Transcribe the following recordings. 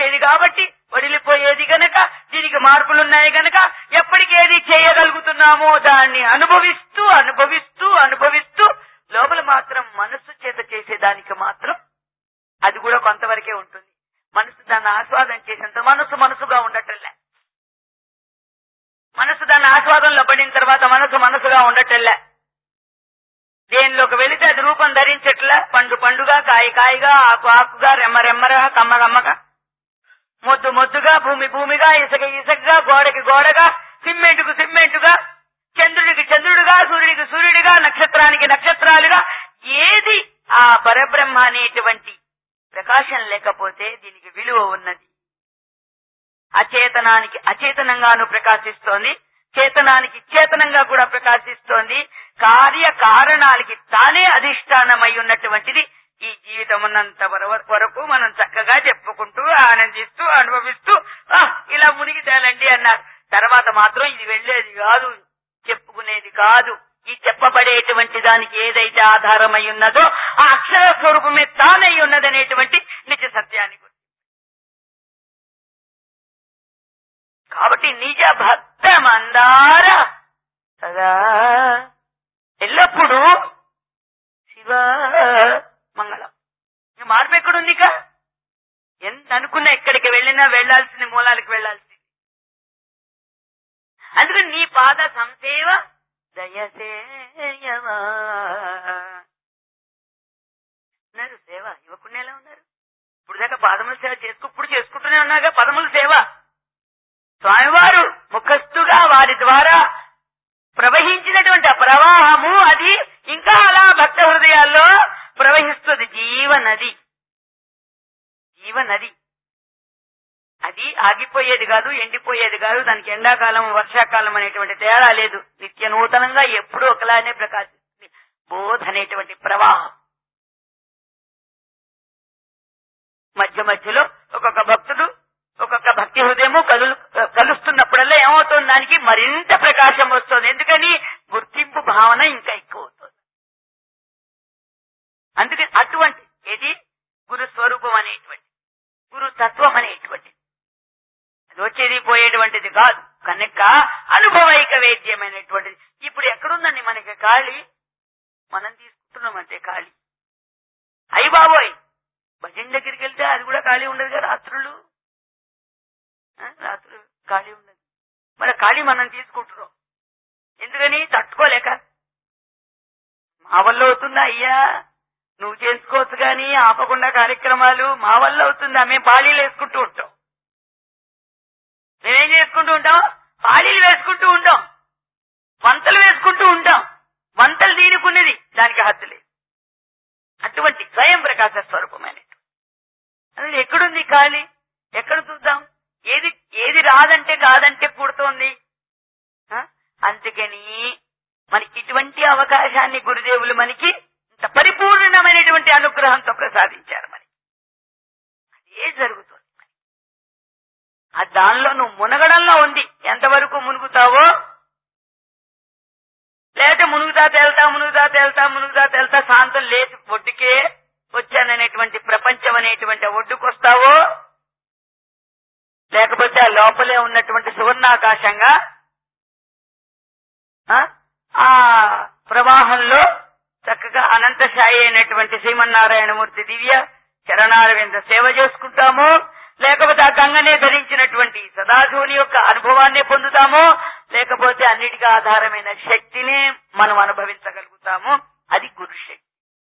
వచ్చేది కాబట్టి వదిలిపోయేది గనక దీనికి మార్పులున్నాయి గనక ఎప్పటికేది చేయగలుగుతున్నామో దాన్ని అనుభవిస్తూ అనుభవిస్తూ అనుభవిస్తూ లోపల మాత్రం మనస్సు చేత చేసేదానికి మాత్రం అది కూడా కొంతవరకే ఉంటుంది మనసు దాన్ని ఆస్వాదం చేసేంత మనసు మనసుగా ఉండటంలే మనసు దాన్ని ఆస్వాదంలో పడిన తర్వాత మనసు మనసుగా ఉండటంలే దేనిలోకి వెళితే అది రూపం ధరించట్లే పండు పండుగా కాయ కాయగా ఆకు ఆకుగా రెమ్మ రెమ్మగా కమ్మ కమ్మగా మొద్దు మొద్దుగా భూమి భూమిగా ఇసుక ఇసుకగా గోడకి గోడగా సిమెంటుకు సిమెంటుగా చంద్రుడికి చంద్రుడిగా సూర్యుడికి సూర్యుడిగా నక్షత్రానికి నక్షత్రాలుగా ఏది ఆ పరబ్రహ్మ అనేటువంటి ప్రకాశం లేకపోతే దీనికి విలువ ఉన్నది అచేతనానికి అచేతనంగాను ప్రకాశిస్తోంది చేతనానికి చేతనంగా కూడా ప్రకాశిస్తోంది కార్య కారణాలకి తానే అధిష్టానమై ఉన్నటువంటిది ఈ జీవితం ఉన్నంత వర- వరకు మనం చక్కగా చెప్పుకుంటూ ఆనందిస్తూ అనుభవిస్తూ "ఆ, ఇలా మునిగి తేలండి అన్నారు తర్వాత మాత్రం ఇది వెళ్ళేది కాదు చెప్పుకునేది కాదు ఈ చెప్పబడేటువంటి దానికి ఏదైతే ఆధారమై ఉన్నదో ఆ అక్షర స్వరూపమే తానై ఉన్నదనేటువంటి నిజ సత్యాన్ని గురించి కాబట్టి నిజ భక్త మందార సదా ఎల్లప్పుడూ శివ మంగళం ఇక మార్పు ఎక్కడుంది ఇక ఎంత అనుకున్నా ఎక్కడికి వెళ్ళినా వెళ్లాల్సింది మూలాలకు వెళ్లాల్సింది అందుకని నీ పాద సంసేవ దయసేయవా ఉన్నారు సేవ ఇవ్వకుండా ఎలా ఉన్నారు ఇప్పుడు దాకా పాదముల సేవ చేసుకు ఇప్పుడు చేసుకుంటూనే ఉన్నాగా పదముల సేవ స్వామివారు ముఖస్థుగా వారి ద్వారా ప్రవహించినటువంటి ఆ ప్రవాహము అది ఇంకా అలా భక్త హృదయాల్లో ప్రవహిస్తుంది జీవనది జీవనది అది ఆగిపోయేది కాదు ఎండిపోయేది కాదు దానికి ఎండాకాలం వర్షాకాలం అనేటువంటి తేడా లేదు నిత్య నూతనంగా ఎప్పుడూ ఒకలానే ప్రకాశిస్తుంది బోధ అనేటువంటి ప్రవాహం మధ్య మధ్యలో ఒక్కొక్క భక్తుడు ఒక్కొక్క భక్తి హృదయము కలు కలుస్తున్నప్పుడల్లా ఏమవుతుంది దానికి మరింత ప్రకాశం వస్తుంది ఎందుకని గుర్తింపు భావన ఇంకా ఎక్కువ అవుతుంది అందుకని అటువంటి ఏది గురు స్వరూపం అనేటువంటి గురు తత్వం అనేటువంటి అది వచ్చేది పోయేటువంటిది కాదు కనుక అనుభవైక వేద్యమైనటువంటిది ఇప్పుడు ఎక్కడుందండి మనకి ఖాళీ మనం తీసుకుంటున్నాం అంతే ఖాళీ అయ్యి బాబోయ్ భజన దగ్గరికి వెళ్తే అది కూడా ఖాళీ ఉండదు కదా రాత్రులు ఆ, రాత్రులు ఖాళీ ఉండదు మన ఖాళీ మనం తీసుకుంటున్నాం ఎందుకని తట్టుకోలేక మా వల్ల అవుతుందా అయ్యా నువ్వు చేసుకోవచ్చు కానీ ఆపకుండా కార్యక్రమాలు మా వల్ల అవుతుందా మేము పాళీలు వేసుకుంటూ ఉంటాం మేమేం చేసుకుంటూ ఉంటాం పాళీలు వేసుకుంటూ ఉంటాం వంతలు వేసుకుంటూ ఉంటాం వంతలు దీనికున్నది దానికి హద్దు లేదు అటువంటి స్వయం ప్రకాశ స్వరూపమైన అది ఎక్కడుంది ఖాళీ ఎక్కడ చూద్దాం ఏది ఏది రాదంటే కాదంటే పుడుతోంది ఆ? అందుకని మనకి ఇటువంటి అవకాశాన్ని గురుదేవులు మనకి ఇంత పరిపూర్ణమైనటువంటి అనుగ్రహంతో ప్రసాదించారు మనకి అదే జరుగుతుంది ఆ దానిలో నువ్వు మునగడంలో ఉంది ఎంతవరకు మునుగుతావో లేకపోతే మునుగుతా తేల్తా మునుగుతా తేల్తా మునుగుతా తేల్తా శాంతం లేదు ఒడ్డుకే వచ్చాననేటువంటి ప్రపంచం అనేటువంటి ఒడ్డుకొస్తావో లేకపోతే ఆ లోపలే ఉన్నటువంటి సువర్ణాకాశంగా ఆ, ఆ ప్రవాహంలో చక్కగా అనంతశాయి అయినటువంటి శ్రీమన్నారాయణమూర్తి దివ్య చరణారవింద సేవ చేసుకుంటాము లేకపోతే ఆ గంగనే ధరించినటువంటి సదాశివుని యొక్క అనుభవాన్ని పొందుతాము లేకపోతే అన్నిటికీ ఆధారమైన శక్తిని మనం అనుభవించగలుగుతాము అది గురు శక్తి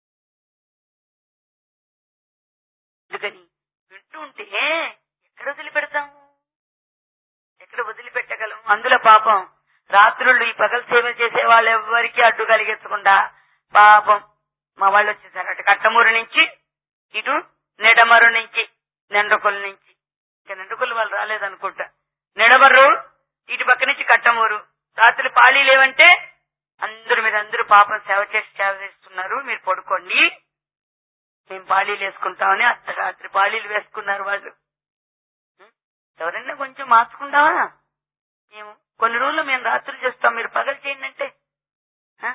అందుకని వింటూ ఉంటే ఎక్కడ వదిలిపెడతాము ఎక్కడ వదిలిపెట్టగలం అందులో పాపం రాత్రుళ్ళు ఈ పగలు సేవ చేసే వాళ్ళు ఎవరికి అడ్డు కలిగించకుండా పాపం మా వాళ్ళు వచ్చేసారు అటు కట్టమూరు నుంచి ఇటు నెడమరు నుంచి నెండ్రకొల్లు నుంచి ఇంకా నెండ్రకొల్లు వాళ్ళు రాలేదనుకుంటా నెడమర్రు ఇటు పక్క నుంచి కట్టమూరు రాత్రి పాళీ లేవంటే అందరి మీద అందరూ పాపం సేవ చేసి సేవ చేస్తున్నారు మీరు పడుకోండి మేము పాళీలు వేసుకుంటామని అర్ధరాత్రి పాళీలు వేసుకున్నారు వాళ్ళు ఉం? ఎవరైనా కొంచెం మార్చుకుంటామా మేము కొన్ని రోజులు మేము రాత్రులు చేస్తాం మీరు పగలు చేయండి అంటే ఆ?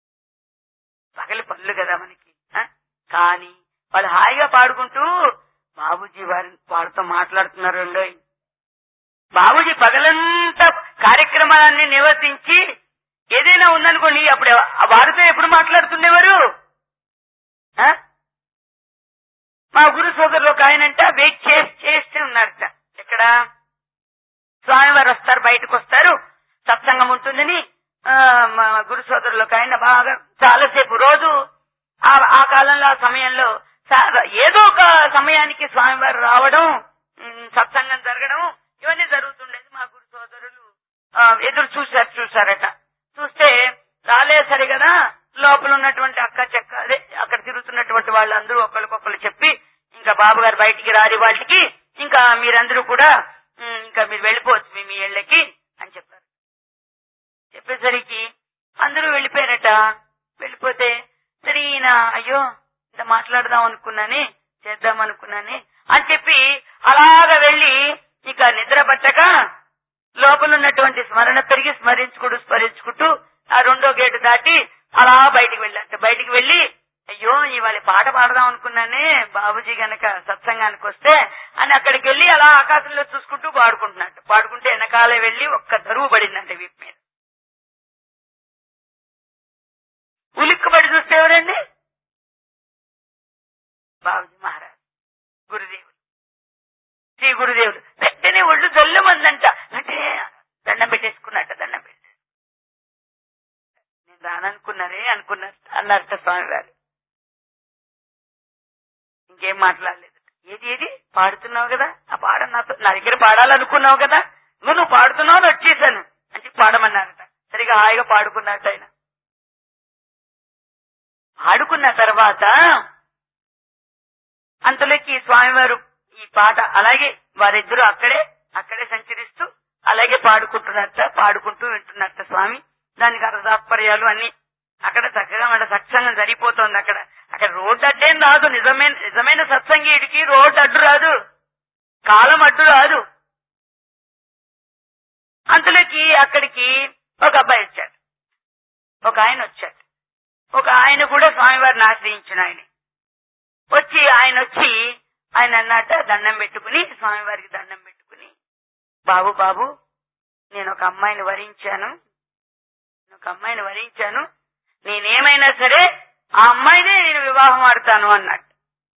పగలు పనులు కదా మనకి ఆ? కానీ వాళ్ళు హాయిగా పాడుకుంటూ బాబుజీ వారి వాళ్ళతో మాట్లాడుతున్నారు అండోయ్. బాబుజీ పగలంతా కార్యక్రమాలన్నీ నిర్వర్తించి ఏదైనా ఉందనుకోండి అప్పుడు ఎవ- వారితో ఎప్పుడు మాట్లాడుతుండేవారు ఆ? మా గురు సోదరులు ఒక ఆయనంట వెయిట్ చేసి చేస్తూ ఉన్నారట ఎక్కడ స్వామివారు వస్తారు బయటకు వస్తారు సత్సంగం ఉంటుందని ఆ, మా గురు సోదరులు ఒక ఆయన బాగా చాలాసేపు రోజు ఆ ఆ కాలంలో ఆ సమయంలో సా- ఏదో ఒక సమయానికి స్వామివారు రావడం ఉమ్, సత్సంగం జరగడం ఇవన్నీ జరుగుతుండేది మా గురు సోదరులు ఆ, ఎదురు చూశారు చూశారట చూస్తే రాలే సరి కదా లోపల ఉన్నటువంటి అక్క చెక్క అదే అక్కడ తిరుగుతున్నటువంటి వాళ్ళందరూ ఒకరికొకరు చెప్పి ఇంకా బాబు గారు బయటికి రారి వాళ్ళకి ఇంకా మీరందరూ కూడా ఉమ్, ఇంకా మీరు వెళ్ళిపోవచ్చు మీ మీ ఇళ్ళకి అని చెప్పారు చెప్పేసరికి అందరూ వెళ్ళిపోయారట వెళ్ళిపోతే సరే ఈయన అయ్యో ఇంత మాట్లాడదాం అనుకున్నానే చేద్దాం అనుకున్నానే అని చెప్పి అలాగ వెళ్ళి ఇక నిద్ర పట్టక లోపల ఉన్నటువంటి స్మరణ పెరిగి స్మరించుకుంటూ స్మరించుకుంటూ ఆ రెండో గేటు దాటి అలా బయటికి వెళ్ళాట బయటికి వెళ్ళి అయ్యో ఇవాళ పాట పాడదాం అనుకున్నానే బాబుజీ గనక సత్సంగానికి వస్తే అని అక్కడికి వెళ్ళి అలా ఆకాశంలో చూసుకుంటూ పాడుకుంటున్నట్టు పాడుకుంటే వెనకాలే వెళ్ళి ఒక్క దరువు పడిందంట వీపు మీద ఉలిక్కుబడి చూస్తే ఎవరండి బాబుజీ మహారాజ్ గురుదేవులు శ్రీ గురుదేవులు వెంటనే ఒళ్ళు జల్లమందంట అంటే దండం పెట్టేసుకున్నట్ట దండం పెట్టి నేను రాననుకున్నారే అనుకున్నారు అన్నారట స్వామి వారు ఇంకేం మాట్లాడలేదు ఏది ఏది పాడుతున్నావు కదా ఆ పాడ నాతో నా దగ్గర పాడాలనుకున్నావు కదా ఇదిగో నువ్వు పాడుతున్నావు అని వచ్చేసాను అని చెప్పి పాడమన్నారట సరిగా హాయిగా పాడుకున్నట్టు ఆయన పాడుకున్న తర్వాత అంతలోకి స్వామివారు ఈ పాట అలాగే వారిద్దరూ అక్కడే అక్కడే సంచరిస్తూ అలాగే పాడుకుంటున్నట్ట పాడుకుంటూ వింటున్నట్ట స్వామి దానికి అర్థాత్పర్యాలు అన్ని అక్కడ చక్కగా మన సత్సంగం సరిపోతోంది అక్కడ అక్కడ రోడ్డు అడ్డేం రాదు నిజమైన నిజమైన సత్సంగీడికి రోడ్డు అడ్డు రాదు కాలం అడ్డు రాదు అంతలోకి అక్కడికి ఒక అబ్బాయి వచ్చాడు ఒక ఆయన వచ్చాడు ఒక ఆయన కూడా స్వామివారిని ఆశ్రయించిన ఆయన వచ్చి ఆయన వచ్చి ఆయన అన్నట్ట దండం పెట్టుకుని స్వామివారికి దండం పెట్టుకుని బాబు బాబు నేను ఒక అమ్మాయిని వరించాను నేను ఒక అమ్మాయిని వరించాను నేనేమైనా సరే ఆ అమ్మాయినే నేను వివాహం ఆడతాను అన్నట్టు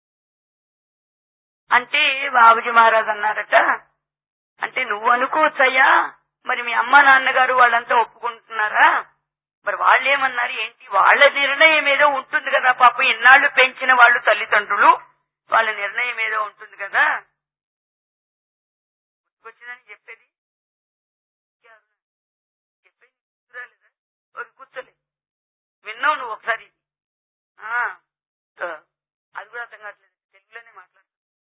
అంటే బాబుజీ మహారాజ్ అన్నారట అంటే నువ్వు అనుకోవచ్చయ్యా మరి మీ అమ్మ నాన్నగారు వాళ్ళంతా ఒప్పుకుంటున్నారా మరి వాళ్ళు ఏమన్నారు ఏంటి వాళ్ళ నిర్ణయం ఏదో ఉంటుంది కదా పాప ఇన్నాళ్ళు పెంచిన వాళ్ళు తల్లిదండ్రులు వాళ్ళ నిర్ణయం ఏదో ఉంటుంది కదా గుర్తుకొచ్చిందని చెప్పేది చెప్పేది గుర్తురాలేదా? ఓకే, కూర్చోలే విన్నావు నువ్వు ఒకసారి ఆ, ఆ, అది కూడా అర్థం కావట్లేదు తెలుగులోనే మాట్లాడు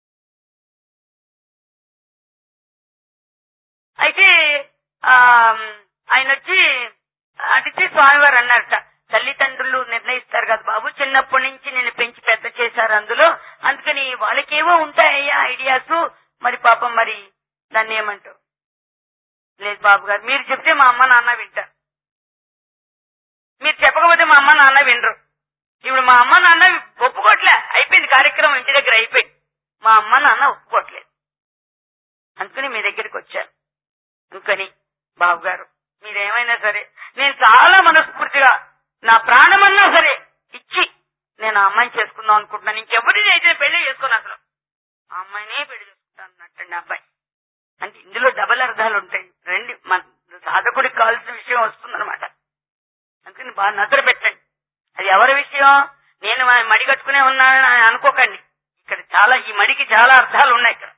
అయితే ఆ, ఆయన వచ్చి అడిగితే స్వామివారు అన్నారట తల్లిదండ్రులు నిర్ణయిస్తారు కదా బాబు చిన్నప్పటి నుంచి నేను పెంచి పెద్ద చేశారు అందులో అందుకని వాళ్ళకేవో ఉంటాయ్యా ఐడియాస్ మరి పాపం మరి దాన్ని ఏమంటావు లేదు బాబు గారు మీరు చెప్తే మా అమ్మ నాన్న వింటారు మీరు చెప్పకపోతే మా అమ్మ నాన్న వినరు ఇప్పుడు మా అమ్మ నాన్న ఒప్పుకోవట్లే అయిపోయింది కార్యక్రమం ఇంటి దగ్గర అయిపోయింది మా అమ్మ నాన్న ఒప్పుకోవట్లేదు అందుకని మీ దగ్గరికి వచ్చాను అందుకని బాబు గారు మీరేమైనా సరే నేను చాలా మనస్ఫూర్తిగా నా ప్రాణమన్నా సరే ఇచ్చి నేను ఆ అమ్మాయిని చేసుకుందాం అనుకుంటున్నాను ఇంకెవరిని అయితే పెళ్లి చేసుకోను అసలు ఆ అమ్మాయినే పెళ్లి చేసుకుంటాను అన్నట్టండి ఆ అబ్బాయి అంటే ఇందులో డబల్ అర్థాలు ఉంటాయి రండి మన సాధకుడికి కావాల్సిన విషయం వస్తుందన్నమాట అందుకని బాగా నజర పెట్టండి అది ఎవరి విషయం నేను మా మడి కట్టుకునే ఉన్నానని ఆయన అనుకోకండి ఇక్కడ చాలా ఈ మడికి చాలా అర్థాలు ఉన్నాయి ఇక్కడ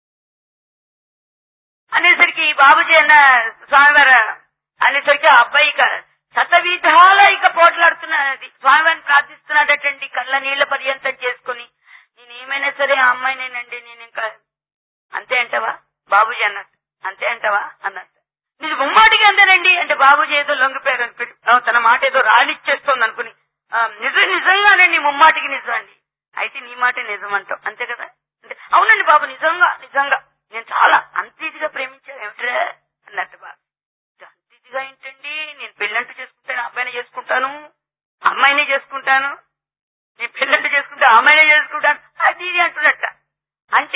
అనేసరికి బాబుజీ అన్న స్వామివారు అనేసరికి ఆ అబ్బాయి ఇక శతవిధాల ఇక పోట్లాడుతున్నది స్వామివారిని ప్రార్థిస్తున్నాడటండి కళ్ళ నీళ్ల పర్యంతం చేసుకుని నేను ఏమైనా సరే ఆ అమ్మాయినేనండి నేను ఇంకా అంతే అంటావా బాబుజీ అన్నట్టు అంతే అంటావా అన్నట్టు నీకు ముమ్మాటికి అంతేనండి అంటే బాబుజీ ఏదో లొంగిపోయారు అనుకుని ఆ, తన మాట ఏదో రాలిచ్చేస్తోంది అనుకుని ఆ, నిజం నిజంగానండి ముమ్మాటికి నిజం అండి అయితే నీ మాట నిజం అంటావు అంతే కదా అంటే అవునండి బాబు నిజంగా నిజంగా నేను చాలా అంత ఇదిగా ప్రేమించాను ఏమిట్రా అన్నట్టు బాబు అంత ఇదిగా ఏంటండి నేను పెళ్ళంటూ చేసుకుంటాను అబ్బాయిని చేసుకుంటాను అమ్మాయిని చేసుకుంటాను నేను పెళ్ళంటూ చేసుకుంటే అమ్మాయినే చేసుకుంటాను అది ఇది అంటున్నట్ట అని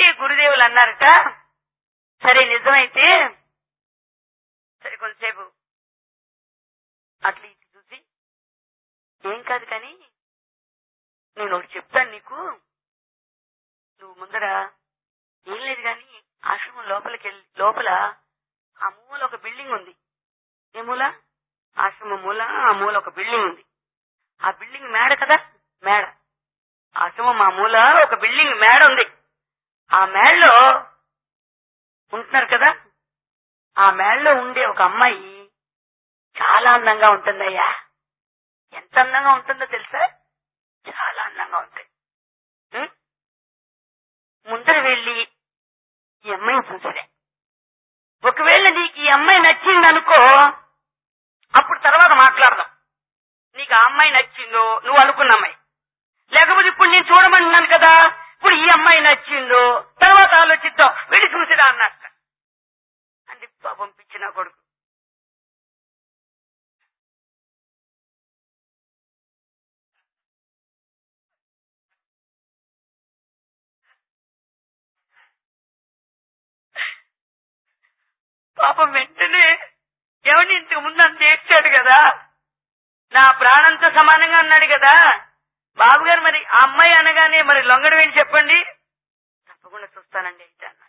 అన్నారట సరే నిజమైతే సరే కొంతసేపు అట్లా ఇటు చూసి ఏం కాదు కానీ నేను ఒకటి చెప్తాను నీకు నువ్వు ముందర ఏం లేదు కానీ ఆశ్రమం లోపలికి వెళ్ళి లోపల ఆ మూల ఒక బిల్డింగ్ ఉంది ఏ మూల ఆశ్రమం మూల ఆ మూల ఒక బిల్డింగ్ ఉంది ఆ బిల్డింగ్ మేడ కదా మేడ ఆశ్రమం ఆ మూల ఒక బిల్డింగ్ మేడ ఉంది ఆ మేడలో ఉంటున్నారు కదా ఆ మేడలో ఉండే ఒక అమ్మాయి చాలా అందంగా ఉంటుందయ్యా ఎంత అందంగా ఉంటుందో తెలుసా చాలా అందంగా ఉంటుంది ఉం? ముందర వెళ్ళి ఈ అమ్మాయిని చూసిరే ఒకవేళ నీకు ఈ అమ్మాయి నచ్చింది అనుకో అప్పుడు తర్వాత మాట్లాడదాం నీకు ఆ అమ్మాయి నచ్చిందో నువ్వు అనుకున్న అమ్మాయి లేకపోతే ఇప్పుడు నేను చూడమన్నాను కదా ఇప్పుడు ఈ అమ్మాయి నచ్చిందో తర్వాత ఆలోచిద్దాం వెళ్ళి చూసిరా అన్నట్ట అంటే పంపించిన కొడుకు పాపం వెంటనే ఎవరిని ఇంతకు ముందు అంత ఏడ్చాడు కదా నా ప్రాణంతో సమానంగా అన్నాడు కదా బాబు గారు మరి ఆ అమ్మాయి అనగానే మరి లొంగడం ఏంటి చెప్పండి తప్పకుండా చూస్తానండి అయితే అన్నాడు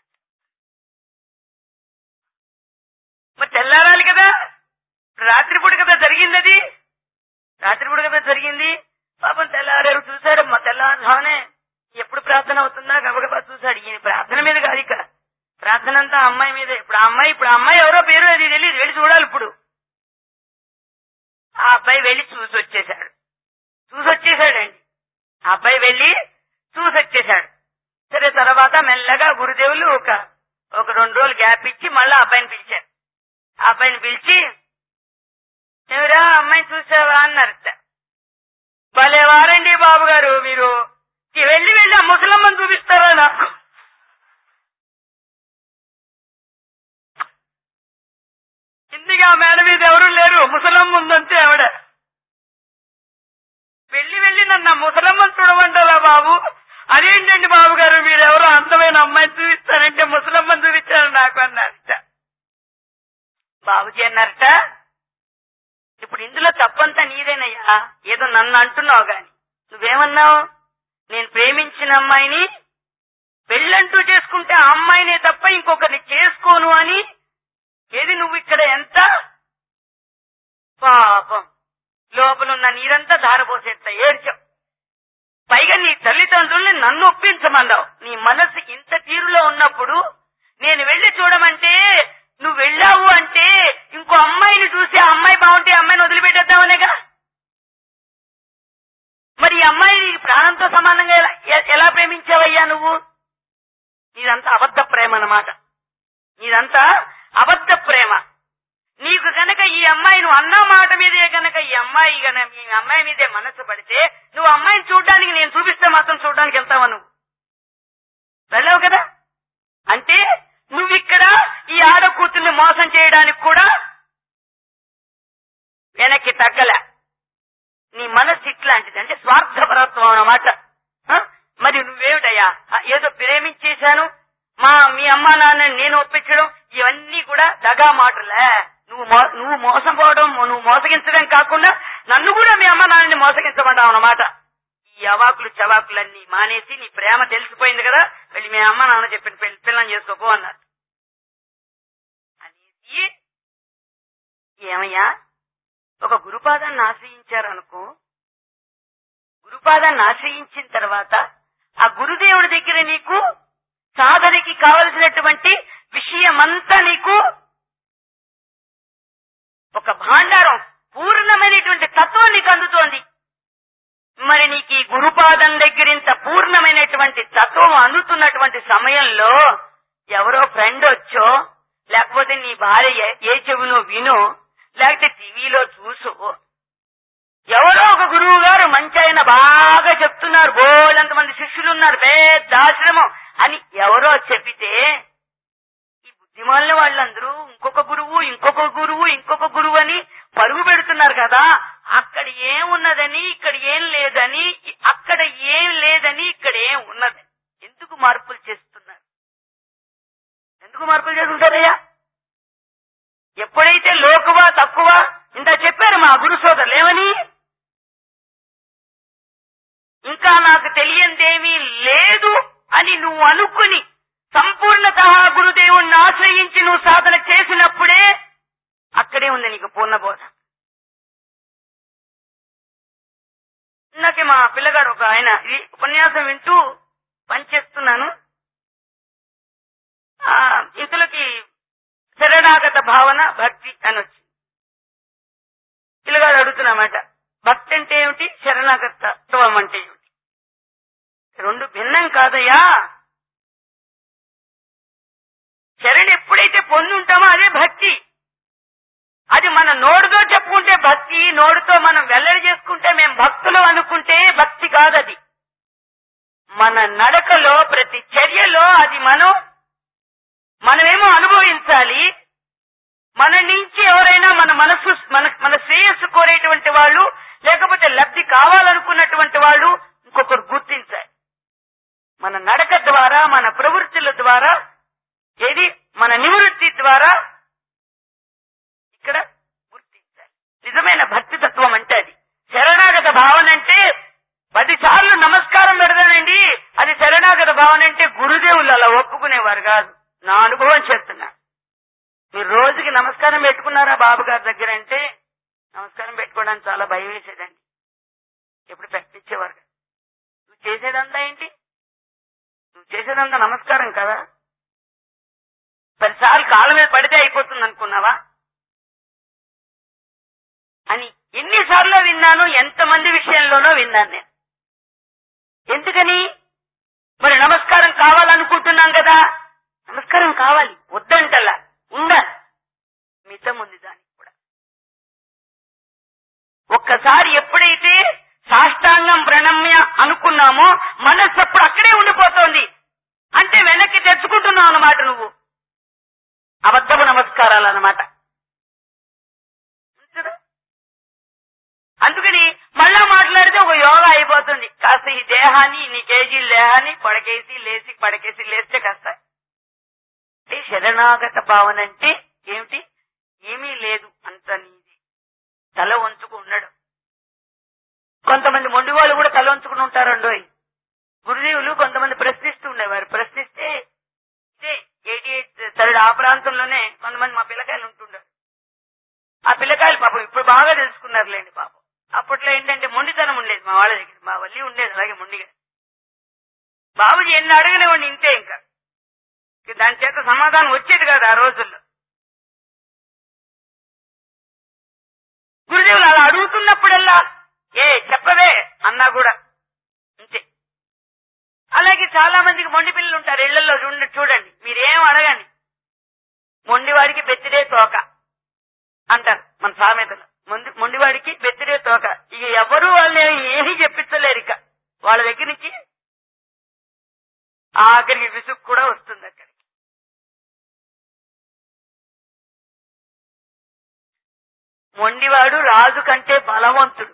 మరి తెల్లారాలి కదా రాత్రిపూట కదా జరిగింది అది రాత్రిపూట కదా జరిగింది పాపం తెల్లారారు చూశారు మా తెల్లారునే ఎప్పుడు ప్రార్థన అవుతుందా గబగబా చూశాడు ఈయన ప్రార్థన మీద కాదు ఇక ప్రార్థన అంతా ఆ అమ్మాయి మీదే ఇప్పుడు ఆ అమ్మాయి ఇప్పుడు ఆ అమ్మాయి ఎవరో పేరు అది తెలియదు వెళ్ళి చూడాలి ఇప్పుడు ఆ అబ్బాయి వెళ్ళి చూసి వచ్చేశాడు చూసి వచ్చేసాడండి ఆ అబ్బాయి వెళ్ళి చూసి వచ్చేశాడు సరే తర్వాత మెల్లగా గురుదేవులు ఒక ఒక రెండు రోజులు గ్యాప్ ఇచ్చి మళ్ళా అబ్బాయిని పిలిచారు ఆ అబ్బాయిని పిలిచి ఎవరా అమ్మాయిని చూసావా అన్నారట భలే వారండి బాబు గారు మీరు ఈ వెళ్ళి వెళ్ళి ఆ ముసలమ్మని చూపిస్తారా నాకు ఇందుగా మేడ మీద ఎవరు లేరు ముసలమ్మ ఉందంటే ఆవిడ వెళ్ళి వెళ్ళి నన్ను ఆ ముసలమ్మని చూడమంటారా బాబు అదేంటండి బాబు గారు మీరెవరో అందమైన అమ్మాయిని చూపిస్తారంటే ముసలమ్మని చూపించారు నాకు అన్నారట బాబుజీ అన్నారట ఇప్పుడు ఇందులో తప్పంతా నీదేనయ్యా ఏదో నన్ను అంటున్నావు గాని నువ్వేమన్నావు నేను ప్రేమించిన అమ్మాయిని పెళ్ళంటూ చేసుకుంటే ఆ అమ్మాయినే తప్ప ఇంకొకరిని చేసుకోను అని ఏది నువ్వు ఇక్కడ ఎంత పాపం లోపల ఉన్న నీరంతా ధారపోసేట ఏడ్చావు పైగా నీ తల్లిదండ్రుల్ని నన్ను ఒప్పించమన్నావు నీ మనసు ఇంత తీరులో ఉన్నప్పుడు నేను వెళ్ళి చూడమంటే నువ్వు వెళ్ళావు అంటే ఇంకో అమ్మాయిని చూసి ఆ అమ్మాయి బాగుంటే ఆ అమ్మాయిని వదిలిపెట్టేద్దామనేగా మరి ఈ అమ్మాయి నీకు ప్రాణంతో సమానంగా ఎలా- ఎ- ఎలా ప్రేమించావయ్యా నువ్వు నీదంతా అబద్ధ ప్రేమ అన్నమాట నీదంతా అబద్ధ ప్రేమ నీకు గనక ఈ అమ్మాయి నువ్వు అన్న మాట మీదే గనక ఈ అమ్మాయి గనక ఈ అమ్మాయి మీదే మనసు పడితే నువ్వు అమ్మాయిని చూడడానికి నేను చూపిస్తే మాత్రం చూడడానికి వెళ్తావా నువ్వు వెళ్ళావు కదా అంటే నువ్వు ఇక్కడ ఈ ఆడ కూతుర్ని మోసం చేయడానికి కూడా వెనక్కి తగ్గలే నీ మనస్సు ఇట్లాంటిది అంటే స్వార్థపరత్వం అన్నమాట ఆ? మరి నువ్వేమిటయ్యా ఆ, ఏదో ప్రేమించేశాను మా మీ అమ్మా నాన్న నేను ఒప్పించడం ఇవన్నీ కూడా దగా మాటలే నువ్వు మో- నువ్వు మోసపోవడం నువ్వు మోసగించడం కాకుండా నన్ను కూడా మీ అమ్మ నాన్నని మోసగించమంటావు అన్నమాట ఈ అవాకులు చవాకులన్నీ మానేసి నీ ప్రేమ తెలిసిపోయింది కదా వెళ్ళి మీ అమ్మ నాన్న చెప్పిన పెళ్లి పిల్లని చేసుకోపో అన్నారు అనేది ఏమయ్యా ఒక గురుపాదాన్ని ఆశ్రయించారనుకో గురుపాదాన్ని ఆశ్రయించిన తర్వాత ఆ గురుదేవుడి దగ్గర నీకు సాధనకి కావలసినటువంటి విషయమంతా నీకు ఒక భాండారం పూర్ణమైనటువంటి తత్వం నీకు అందుతోంది మరి నీకు ఈ గురుపాదం దగ్గర ఇంత పూర్ణమైనటువంటి తత్వం అందుతున్నటువంటి సమయంలో ఎవరో ఫ్రెండ్ వచ్చో లేకపోతే నీ భార్య ఏ- ఏ చెవునో వినో లేకపోతే టీవీలో చూసో ఎవరో ఒక గురువు గారు మంచి ఆయన బాగా చెప్తున్నారు బోలంత మంది శిష్యులు ఉన్నారు పెద్ద ఆశ్రమం అని ఎవరో చెప్పితే ఈ బుద్ధిమాలిన వాళ్ళందరూ ఇంకొక గురువు ఇంకొక గురువు ఇంకొక గురువు అని పరుగు పెడుతున్నారు కదా అక్కడ ఏమున్నదని ఇక్కడ ఏం లేదని అక్కడ ఏం లేదని ఇక్కడ ఏం ఉన్నది ఎందుకు మార్పులు చేస్తున్నారు ఎందుకు మార్పులు చేసుకుంటారయ్యా ఎప్పుడైతే లోకువ తక్కువ ఇంత చెప్పారు మా గురు సోదరులు ఏమని ఇంకా నాకు తెలియందేమీ లేదు అని నువ్వు అనుకుని సంపూర్ణత గురుదేవుణ్ణి ఆశ్రయించి నువ్వు సాధన చేసినప్పుడే అక్కడే ఉంది నీకు పూర్ణబోధ ఇందాకే మా పిల్లగాడు ఒక ఆయన ఇది ఉపన్యాసం వింటూ పనిచేస్తున్నాను ఆ, ఇంతలోకి శరణాగత భావన భక్తి అని వచ్చింది పిల్లగాడు అడుగుతున్నమాట భక్తి అంటే ఏమిటి శరణాగతత్వం అంటే ఏమిటి రెండు భిన్నం కాదయ్యా శరణ్ ఎప్పుడైతే పొంది ఉంటామో అదే భక్తి అది మన నోడుతో చెప్పుకుంటే భక్తి నోడుతో మనం వెల్లడి చేసుకుంటే మేము భక్తులు అనుకుంటే భక్తి కాదది మన నడకలో ప్రతి చర్యలో అది మనం మనమేమో అనుభవించాలి మన నుంచి ఎవరైనా మన మనసు మన మన శ్రేయస్సు కోరేటువంటి వాళ్ళు లేకపోతే లబ్ధి కావాలనుకున్నటువంటి వాళ్ళు ఇంకొకరు గుర్తించాలి మన నడక ద్వారా మన ప్రవృత్తుల ద్వారా ఏది మన నివృత్తి ద్వారా ఇక్కడ గుర్తించాలి నిజమైన భక్తి తత్వం అంటే అది శరణాగత భావన అంటే పది సార్లు నమస్కారం పెడతానండి అది శరణాగత భావన అంటే గురుదేవులు అలా ఒప్పుకునేవారు కాదు నా అనుభవం చెప్తున్నా మీరు రోజుకి నమస్కారం పెట్టుకున్నారా బాబు గారి దగ్గర అంటే నమస్కారం పెట్టుకోవడానికి చాలా భయం వేసేదండి ఎప్పుడు పెట్టించేవారు కాదు. నువ్వు చేసేదంతా ఏంటి నువ్వు చేసేదంతా నమస్కారం కదా పదిసార్లు కాళ్ళ మీద పడితే అయిపోతుంది అనుకున్నావా అని ఎన్నిసార్లు విన్నాను ఎంతమంది విషయంలోనో విన్నాను నేను ఎందుకని మరి నమస్కారం కావాలనుకుంటున్నాం కదా నమస్కారం కావాలి వద్దంటలా ఉండాలి మితం ఉంది దానికి కూడా ఒక్కసారి ఎప్పుడైతే సాష్టాంగం ప్రణమ్య అనుకున్నామో మనస్సు అప్పుడు అక్కడే ఉండిపోతోంది అంటే వెనక్కి తెచ్చుకుంటున్నావు అన్నమాట నువ్వు అబద్ధపు నమస్కారాలు అన్నమాట చూడు. అందుకని మళ్ళా మాట్లాడితే ఒక యోగా అయిపోతుంది కాస్త ఈ దేహాన్ని ఇన్ని కేజీలు దేహాన్ని పడకేసి లేచి పడకేసి లేస్తే కాస్త అంటే శరణాగత భావన అంటే ఏమిటి ఏమీ లేదు అంత నీది తల వంచుకు ఉండడం కొంతమంది మొండి వాళ్ళు కూడా తల వంచుకుని ఉంటారండోయ్ గురుదేవులు కొంతమంది ప్రశ్నిస్తూ ఉండేవారు ప్రశ్నిస్తే ఇదే ఎయిటీ ఎయిట్ థర్డ్ ఆ ప్రాంతంలోనే కొంతమంది మా పిల్లకాయలు ఉంటుండారు ఆ పిల్లకాయలు పాపం ఇప్పుడు బాగా తెలుసుకున్నారులేండి పాపం అప్పట్లో ఏంటంటే మొండితనం ఉండేది మా వాళ్ళ దగ్గర మా వల్లి ఉండేది అలాగే మొండిగా బాబుజీ ఎన్ని అడగనివ్వండి ఇంతే ఇంకా ఇక దాని చేత సమాధానం వచ్చేది కాదు ఆ రోజుల్లో గురుదేవులు అలా అడుగుతున్నప్పుడల్లా ఏ చెప్పవే అన్నా కూడా అంతే అలాగే చాలా మందికి మొండి పిల్లలు ఉంటారు ఇళ్లలో చూడండి చూడండి మీరేం అడగండి మొండివాడికి బెత్తిడే తోక అంటారు మన సామెతలు మొండి మొండివాడికి బెత్తిడే తోక ఇక ఎవరు వాళ్ళు ఏమీ చెప్పించలేరు ఇక వాళ్ళ దగ్గర నుంచి ఆఖరికి విసుగు కూడా వస్తుంది అక్కడికి మొండివాడు రాజు కంటే బలవంతుడు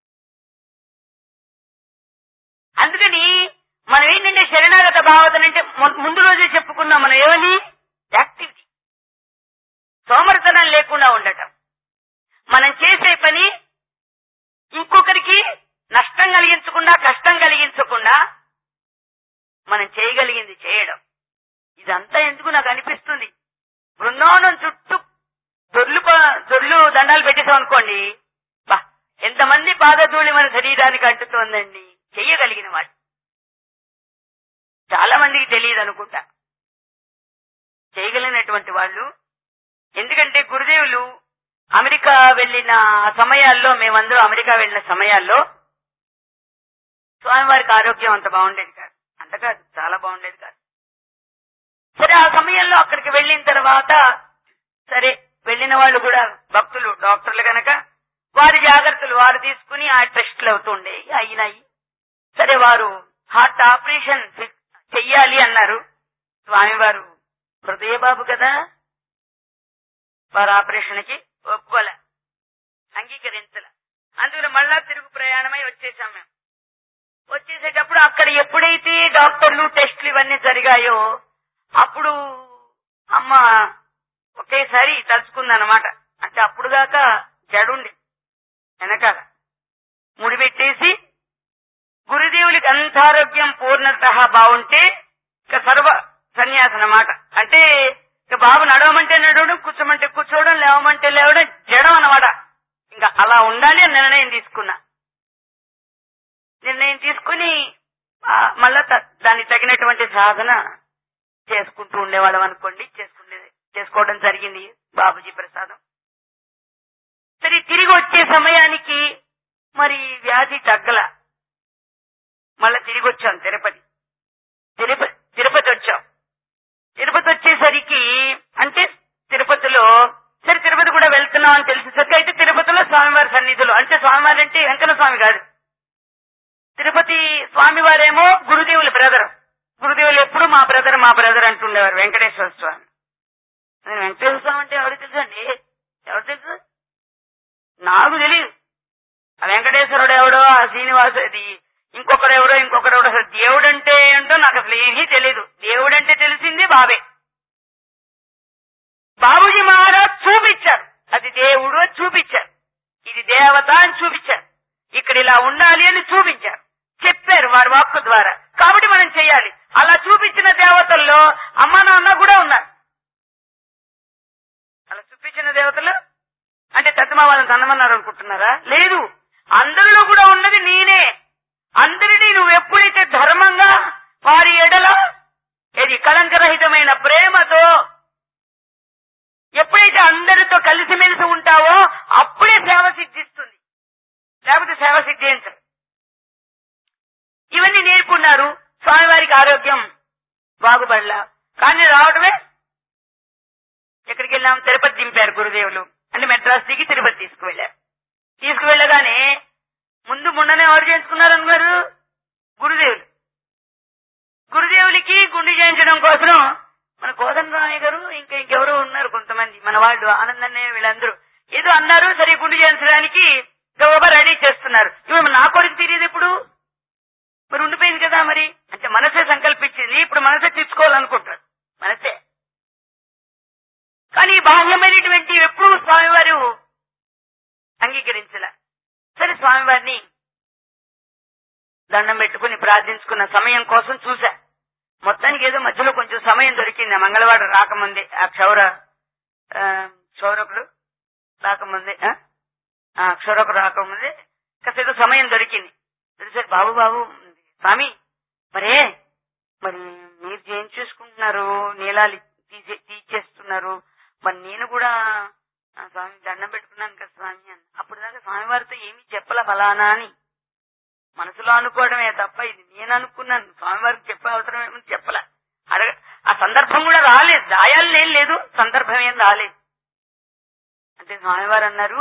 అందుకని మనం ఏంటంటే శరణాగత భావన అంటే ము- ముందు రోజే చెప్పుకున్నాం మనం ఏమని యాక్టివిటీ సోమరితనం లేకుండా ఉండటం మనం చేసే పని ఇంకొకరికి నష్టం కలిగించకుండా కష్టం కలిగించకుండా మనం చేయగలిగింది చేయడం ఇదంతా ఎందుకు నాకు అనిపిస్తుంది బృందావనం చుట్టూ దొర్లు ప- దొర్లు దండాలు పెట్టేసాం అనుకోండి బా ఎంతమంది పాదధూళి మన శరీరానికి అంటుతోందండి చెయ్యగలిగిన వాడు చాలా మందికి తెలియదు అనుకుంటా చేయగలిగినటువంటి వాళ్ళు ఎందుకంటే గురుదేవులు అమెరికా వెళ్ళిన సమయాల్లో మేమందరూ అమెరికా వెళ్ళిన సమయాల్లో స్వామివారికి ఆరోగ్యం అంత బాగుండేది కాదు అంత కాదు చాలా బాగుండేది కాదు సరే ఆ సమయంలో అక్కడికి వెళ్ళిన తర్వాత సరే వెళ్ళిన వాళ్ళు కూడా భక్తులు డాక్టర్లు గనక వారి జాగ్రత్తలు వారు తీసుకుని ఆ టెస్టులు అవుతుండే అయినాయి సరే వారు హార్ట్ ఆపరేషన్ చెయ్యాలి అన్నారు స్వామివారు హృదయబాబు కదా వారు ఆపరేషన్ కి ఒప్పుకోలే అంగీకరించలే అందుకని మళ్ళా తిరుగు ప్రయాణమై వచ్చేసాం మేము వచ్చేసేటప్పుడు అక్కడ ఎప్పుడైతే డాక్టర్లు టెస్టులు ఇవన్నీ జరిగాయో అప్పుడు అమ్మ ఒకేసారి తలుచుకుందనమాట అంటే అప్పుడు దాకా జడుండి వెనకాల ముడిపెట్టేసి గురుదేవులకి అంతారోగ్యం పూర్ణత బాగుంటే ఇక సర్వ సన్యాసం అన్నమాట అంటే ఇక బాబు నడవమంటే నడవడం కూర్చోమంటే కూర్చోవడం లేవమంటే లేవడం జడం అన్నమాట ఇంకా అలా ఉండాలి అని నిర్ణయం తీసుకున్నా నిర్ణయం తీసుకుని ఆ, మళ్ళా త- దానికి తగినటువంటి సాధన చేసుకుంటూ ఉండేవాళ్ళం అనుకోండి చేసుకునే చేసుకోవడం జరిగింది బాబుజీ ప్రసాదం సరే తిరిగి వచ్చే సమయానికి మరి వ్యాధి తగ్గల మళ్ళా తిరిగి వచ్చాం తిరుపతి తిరుపతి తిరుపతి వచ్చాం తిరుపతి వచ్చేసరికి అంటే తిరుపతిలో సరే తిరుపతి కూడా వెళ్తున్నాం అని తెలిసేసరికి అయితే తిరుపతిలో స్వామివారి సన్నిధిలో అంటే స్వామివారి అంటే వెంకన్న స్వామి కాదు తిరుపతి స్వామివారేమో గురుదేవుల బ్రదర్ గురుదేవులు ఎప్పుడు మా బ్రదర్ మా బ్రదర్ అంటుండేవారు వెంకటేశ్వర స్వామి నేను వెంకటేశ్వర స్వామి అంటే ఎవరు తెలుసు అండి ఎవరు తెలుసు నాకు తెలియదు ఆ వెంకటేశ్వరుడు ఎవడో ఆ శ్రీనివాస ఇది ఇంకొకరు ఎవడో ఇంకొకరు ఎవడో అసలు దేవుడు అంటే ఏంటో నాకు అసలు ఏమీ తెలియదు దేవుడు అంటే తెలిసింది బాబే బాబుజీ మహారాజ్ చూపించారు అది దేవుడు అని చూపించారు ఇది దేవత అని చూపించారు ఇక్కడ ఇలా ఉండాలి అని చూపించారు చెప్పారు వారి వాక్కు ద్వారా కాబట్టి మనం చెయ్యాలి అలా చూపించిన దేవతల్లో అమ్మ నాన్న కూడా ఉన్నారు అలా చూపించిన దేవతలు అంటే తత్మా వాళ్ళని తన్నమన్నారు అనుకుంటున్నారా లేదు అందరిలో కూడా ఉన్నది నేనే అందరినీ నువ్వు ఎప్పుడైతే ధర్మంగా వారి ఎడల ఇది కలంకరహితమైన ప్రేమతో ఎప్పుడైతే అందరితో కలిసిమెలిసి ఉంటావో అప్పుడే సేవ సిద్ధిస్తుంది లేకపోతే సేవ సిద్ధించదు ఇవన్నీ నేర్పున్నారు స్వామివారికి ఆరోగ్యం బాగుపడలా కానీ రావడమే ఎక్కడికి వెళ్ళాం తిరుపతి దింపారు గురుదేవులు అంటే మెడ్రాస్ దిగి తిరుపతి తీసుకువెళ్లారు తీసుకువెళ్ళగానే ముందు మొన్ననే ఎవరు చేసుకున్నారు అన్నారు గురుదేవులు గురుదేవులకి గుండు చేయించడం కోసం మన కోదండరామయ్య గారు ఇంకా ఇంకెవరో ఉన్నారు కొంతమంది మన వాళ్ళు ఆనందన్నే వీళ్ళందరూ ఏదో అన్నారు సరే గుండు చేయించడానికి గబగబా రెడీ చేస్తున్నారు ఇప్పుడు నా కొడుకు తెలియదు ఇప్పుడు మరి ఉండిపోయింది కదా మరి అంటే మనసే సంకల్పించింది ఇప్పుడు మనసే తీర్చుకోవాలనుకుంటాడు మనసే కానీ బాహ్యమైనటువంటి ఎప్పుడు స్వామివారు అంగీకరించలే సరే స్వామివారిని దండం పెట్టుకుని ప్రార్థించుకున్న సమయం కోసం చూశా మొత్తానికి ఏదో మధ్యలో కొంచెం సమయం దొరికింది ఆ మంగళవారం రాకముందే ఆ క్షౌర ఆ, క్షౌరకుడు రాకముందే ఆ? ఆ క్షౌరకుడు రాకముందే కాసేదో సమయం దొరికింది సరే బాబు బాబు స్వామి మరే మరి మీరు చేయించేసుకుంటున్నారు నీలాలు తీసే తీసేస్తున్నారు మరి నేను కూడా ఆ, స్వామి దండం పెట్టుకున్నాను కదా స్వామి అని అప్పుడు దాకా స్వామివారితో ఏమీ చెప్పల ఫలానా అని మనసులో అనుకోవడమే తప్ప ఇది నేను అనుకున్నాను స్వామివారికి చెప్పే అవసరం ఏమని చెప్పలే అడగ ఆ సందర్భం కూడా రాలేదు దాయాలు ఏం లేదు సందర్భం ఏం రాలేదు అంటే స్వామివారు అన్నారు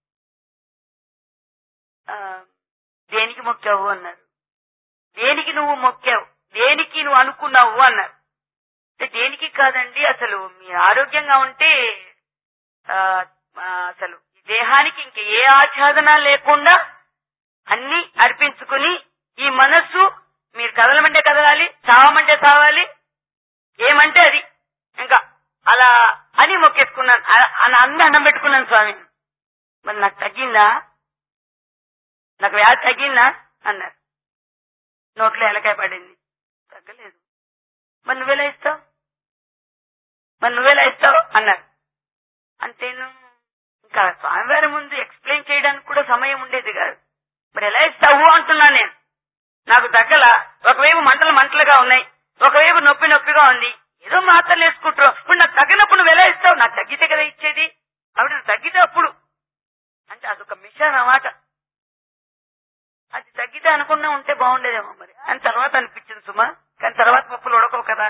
ఆ, దేనికి మొక్కావు అన్నారు దేనికి నువ్వు మొక్కావు దేనికి నువ్వు అనుకున్నావు అన్నారు అంటే దేనికి కాదండి అసలు మీ ఆరోగ్యంగా ఉంటే ఆ, ఆ, అసలు ఈ దేహానికి ఇంక ఏ ఆచ్ఛాదన లేకుండా అన్ని అర్పించుకుని ఈ మనస్సు మీరు కదలమంటే కదలాలి చావమంటే చావాలి ఏమంటే అది ఇంకా అలా అని మొక్కేసుకున్నాను అ- అని అంద అన్నం పెట్టుకున్నాను స్వామి మరి నాకు తగ్గిందా నాకు వ్యాధి తగ్గిందా అన్నారు నోట్లో ఎలకాయ పడింది తగ్గలేదు మరి నువ్వెలా ఇస్తావు మరి నువ్వెలా ఇస్తావు అన్నారు అంటేను ఇంకా స్వామివారి ముందు ఎక్స్ప్లెయిన్ చేయడానికి కూడా సమయం ఉండేది కాదు మరి ఎలా ఇస్తావు అంటున్నా నేను నాకు తగ్గల ఒకవైపు మంటలు మంటలుగా ఉన్నాయి ఒకవైపు నొప్పి నొప్పిగా ఉంది ఏదో మాత్రలు వేసుకుంటావు ఇప్పుడు నాకు తగ్గినప్పుడు నువ్వు ఎలా ఇస్తావు నాకు తగ్గితే కదా ఇచ్చేది అప్పుడు నాకు తగ్గితే అప్పుడు అంటే అదొక మిషన్ అన్నమాట అది తగ్గితే అనుకున్నా ఉంటే బాగుండేదేమో మరి అని తర్వాత అనిపించింది సుమా కానీ తర్వాత పప్పులు ఉడకవు కదా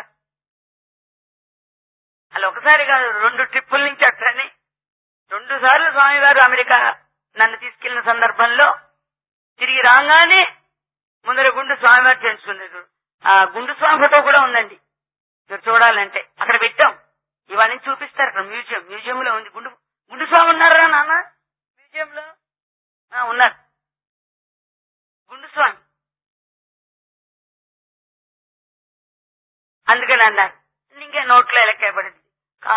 అలా ఒకసారి కాదు రెండు ట్రిప్పుల నుంచి అట్లనే రెండు సార్లు స్వామివారు అమెరికా నన్ను తీసుకెళ్లిన సందర్భంలో తిరిగి రాగానే ముందర గుండు స్వామివారు చేయించుకున్నారు ఆ గుండు స్వామి ఫోటో కూడా ఉందండి మీరు చూడాలంటే అక్కడ పెట్టాం ఇవాళ నుంచి చూపిస్తారు అక్కడ మ్యూజియం మ్యూజియం లో ఉంది గుండు గుండు స్వామి ఉన్నారా నాన్న మ్యూజియం లో ఆ, ఉన్నారు గుండు స్వామి అందుకని అన్నారు ఇంకా నోట్లో ఎలక్కాయబడింది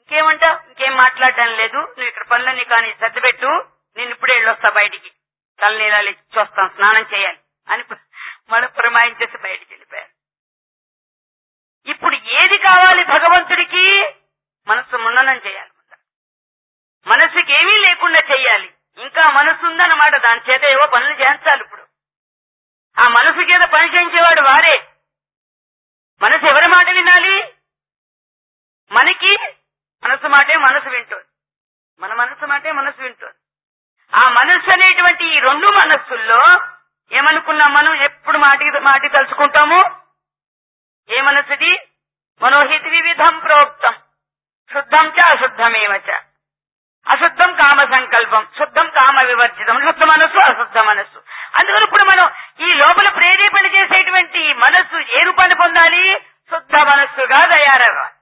ఇంకేమంటా ఇంకేం మాట్లాడడం లేదు నువ్వు ఇక్కడ పనులన్నీ కానీ సర్దిపెట్టు నేను ఇప్పుడే వెళ్ళొస్తా బయటికి తలనీలాలు చూస్తాం స్నానం చేయాలి అని మన పురమాయించేసి బయటికి వెళ్ళిపోయారు ఇప్పుడు ఏది కావాలి భగవంతుడికి మనస్సు మున్ననం చేయాలి ముందర. మనస్సుకి ఏమీ లేకుండా చెయ్యాలి ఇంకా మనస్సు ఉందన్నమాట దాని చేత ఏవో పనులు చేయించాలి ఇప్పుడు ఆ మనసు చేత పని చేయించేవాడు వారే మనసు ఎవరి మాట వినాలి మనకి మనసు మాటే మనసు వింటుంది మన మనసు మాటే మనసు వింటుంది ఆ మనస్సు అనేటువంటి ఈ రెండు మనస్సుల్లో ఏమనుకున్నాం మనం ఎప్పుడు మాటి మాటి తలుచుకుంటాము ఏ మనసుది మనోహిత వివిధం ప్రోక్తం శుద్ధం చ అశుద్ధమేవ చ అశుద్ధం కామ సంకల్పం శుద్ధం కామ వివర్జితం శుద్ధ మనస్సు అశుద్ధ మనస్సు అందుకని ఇప్పుడు మనం ఈ లోపల ప్రేరేపణ చేసేటువంటి మనస్సు ఏ రూపాన్ని పొందాలి శుద్ధ మనస్సుగా తయారవ్వాలి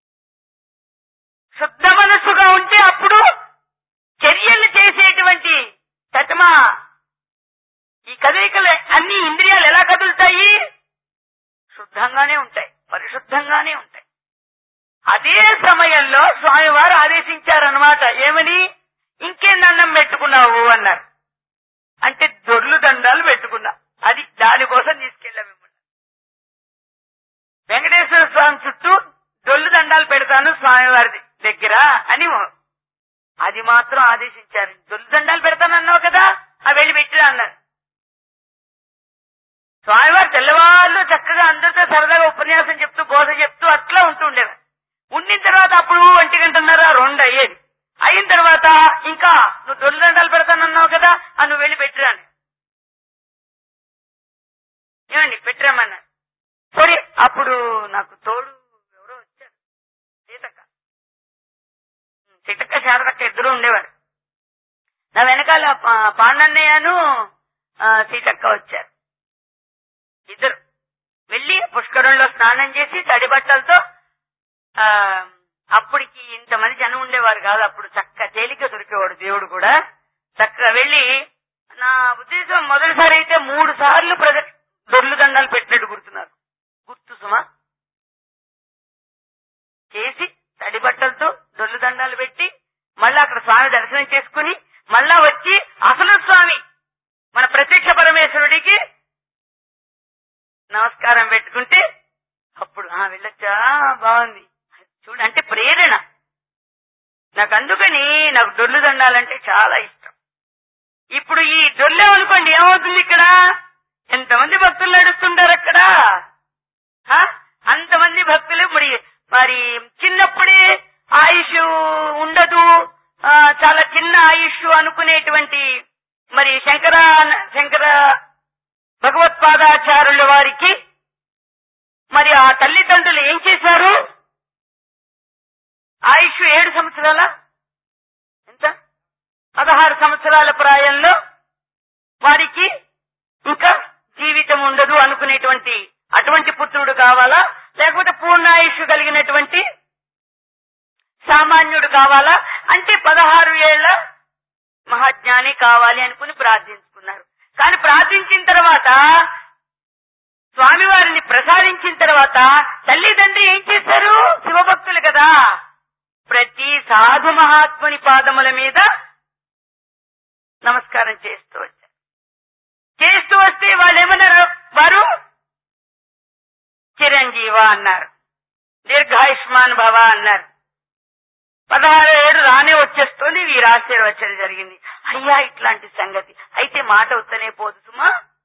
శుద్ధ మనస్సుగా ఉంటే అప్పుడు చర్యలు చేసేటువంటి తటమా ఈ కదలికలు అన్ని ఇంద్రియాలు ఎలా కదులుతాయి శుద్ధంగానే ఉంటాయి పరిశుద్ధంగానే ఉంటాయి అదే సమయంలో స్వామివారు ఆదేశించారనమాట ఏమని ఇంకేం దండం పెట్టుకున్నావు అన్నారు అంటే దొర్లు దండాలు పెట్టుకున్నా అది దానికోసం తీసుకెళ్ళా మిమ్మల్ని వెంకటేశ్వర స్వామి చుట్టూ దొల్లు దండాలు పెడతాను స్వామివారి దగ్గర అని అది మాత్రం ఆదేశించారు దొల్లు దండాలు పెడతానన్నావు కదా ఆ వెళ్ళి పెట్టిరా అన్నారు స్వామివారు తెల్లవాళ్ళు చక్కగా అందరితో సరదాగా ఉపన్యాసం చెప్తూ బోధ చెప్తూ అట్లా ఉంటుండేవారు ఉండిన తర్వాత అప్పుడు ఒంటి గంటన్నర రెండు అయ్యేది అయిన తర్వాత ఇంకా నువ్వు దొల్లు దండాలు పెడతానన్నావు కదా ఆ నువ్వు వెళ్ళి పెట్టిరాని ఏమండి పెట్టిరామన్నారు సరే అప్పుడు నాకు తోడు ఎవరో వచ్చారు సీతక్క సీతక్క శారదక్క ఇద్దరు ఉండేవారు నా వెనకాల పా- పాండన్నయ్యను ఆ, సీతక్క వచ్చారు ఇద్దరు వెళ్ళి పుష్కరంలో స్నానం చేసి తడి బట్టలతో ఆ, అప్పటికి ఇంతమంది జనం ఉండేవారు కాదు అప్పుడు చక్క తేలిక దొరికేవాడు దేవుడు కూడా చక్కగా వెళ్ళి నా ఉద్దేశం మొదటిసారి అయితే మూడు సార్లు ప్రజ దొర్లు దండాలు పెట్టినట్టు గుర్తున్నారు గుర్తు సుమా చేసి తడి బట్టలతో దొర్లు దండాలు పెట్టి మళ్ళా అక్కడ స్వామి దర్శనం చేసుకుని మళ్ళా వచ్చి అసలు స్వామి మన ప్రత్యక్ష పరమేశ్వరుడికి నమస్కారం పెట్టుకుంటే అప్పుడు ఆ వెళ్ళొచ్చా బాగుంది చూడు అంటే ప్రేరణ నాకు అందుకని నాకు దొర్లు దండాలంటే చాలా ఇష్టం ఇప్పుడు ఈ దొర్లే అనుకోండి ఏమవుతుంది ఇక్కడ ఎంతమంది భక్తులు నడుస్తుంటారు అక్కడ ఆ? అంతమంది భక్తులు మరి మరి చిన్నప్పుడే ఆయుష్ ఉండదు ఆ, చాలా చిన్న ఆయుష్ అనుకునేటువంటి మరి శంకర శంకర భగవత్పాదాచారుల వారికి మరి ఆ తల్లిదండ్రులు ఏం చేశారు ఆయుష్ ఏడు సంవత్సరాల ఎంత పదహారు సంవత్సరాల ప్రాయంలో వారికి ఇంకా జీవితం ఉండదు అనుకునేటువంటి అటువంటి పుత్రుడు కావాలా లేకపోతే పూర్ణాయుష్ కలిగినటువంటి సామాన్యుడు కావాలా అంటే పదహారు ఏళ్ల మహాజ్ఞాని కావాలి అనుకుని ప్రార్థించుకున్నారు కానీ ప్రార్థించిన తర్వాత స్వామివారిని ప్రసాదించిన తర్వాత తల్లిదండ్రి ఏం చేశారు శివభక్తులు కదా ప్రతి సాధు మహాత్ముని పాదముల మీద నమస్కారం చేస్తూ వచ్చారు చేస్తూ వస్తే వాళ్ళు ఏమన్నారు వారు చిరంజీవ అన్నారు దీర్ఘాయుష్మాన్ భవ అన్నారు పదహారు ఏడు రానే వచ్చేస్తుంది వీరు ఆశీర్వచనం జరిగింది అయ్యా ఇట్లాంటి సంగతి అయితే మాట వస్తనే పోదు సుమా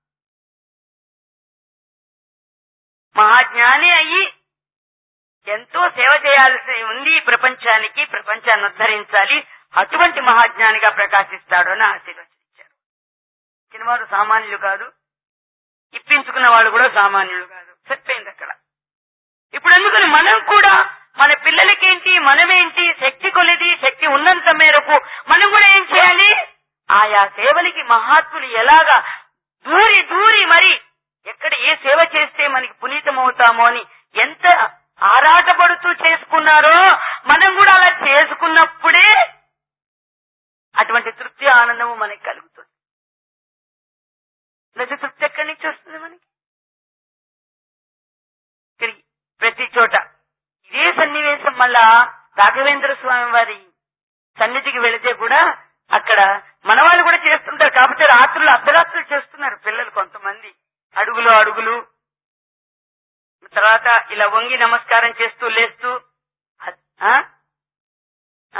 మహాజ్ఞాని అయ్యి ఎంతో సేవ చేయాల్సి ఉంది ఈ ప్రపంచానికి ప్రపంచాన్ని ఉద్ధరించాలి అటువంటి మహాజ్ఞానిగా ప్రకాశిస్తాడు అని ఆశీర్వచనించారు సినిమాలు సామాన్యులు కాదు ఇప్పించుకున్న వాళ్ళు కూడా సామాన్యులు కాదు సరిపోయింది అక్కడ ఇప్పుడు అందుకని మనం కూడా మన పిల్లలకేంటి మనమేంటి శక్తి కొలిది శక్తి ఉన్నంత మేరకు మనం కూడా ఏం చేయాలి ఆయా సేవలకి మహాత్ములు ఎలాగా దూరి దూరి మరి ఎక్కడ ఏ సేవ చేస్తే మనకి పునీతం అవుతామో అని ఎంత ఆరాటపడుతూ చేసుకున్నారో మనం కూడా అలా చేసుకున్నప్పుడే అటువంటి తృప్తి ఆనందము మనకి కలుగుతుంది లేకపోతే తృప్తి ఎక్కడి నుంచి వస్తుంది మనకి ఇక్కడికి ప్రతి చోట ఇదే సన్నివేశం మళ్ళా రాఘవేంద్ర స్వామి వారి సన్నిధికి వెళితే కూడా అక్కడ మన వాళ్ళు కూడా చేస్తుంటారు కాకపోతే రాత్రులు అర్ధరాత్రులు చేస్తున్నారు పిల్లలు కొంతమంది అడుగులు అడుగులు తర్వాత ఇలా వంగి నమస్కారం చేస్తూ లేస్తూ అ- ఆ? ఆ?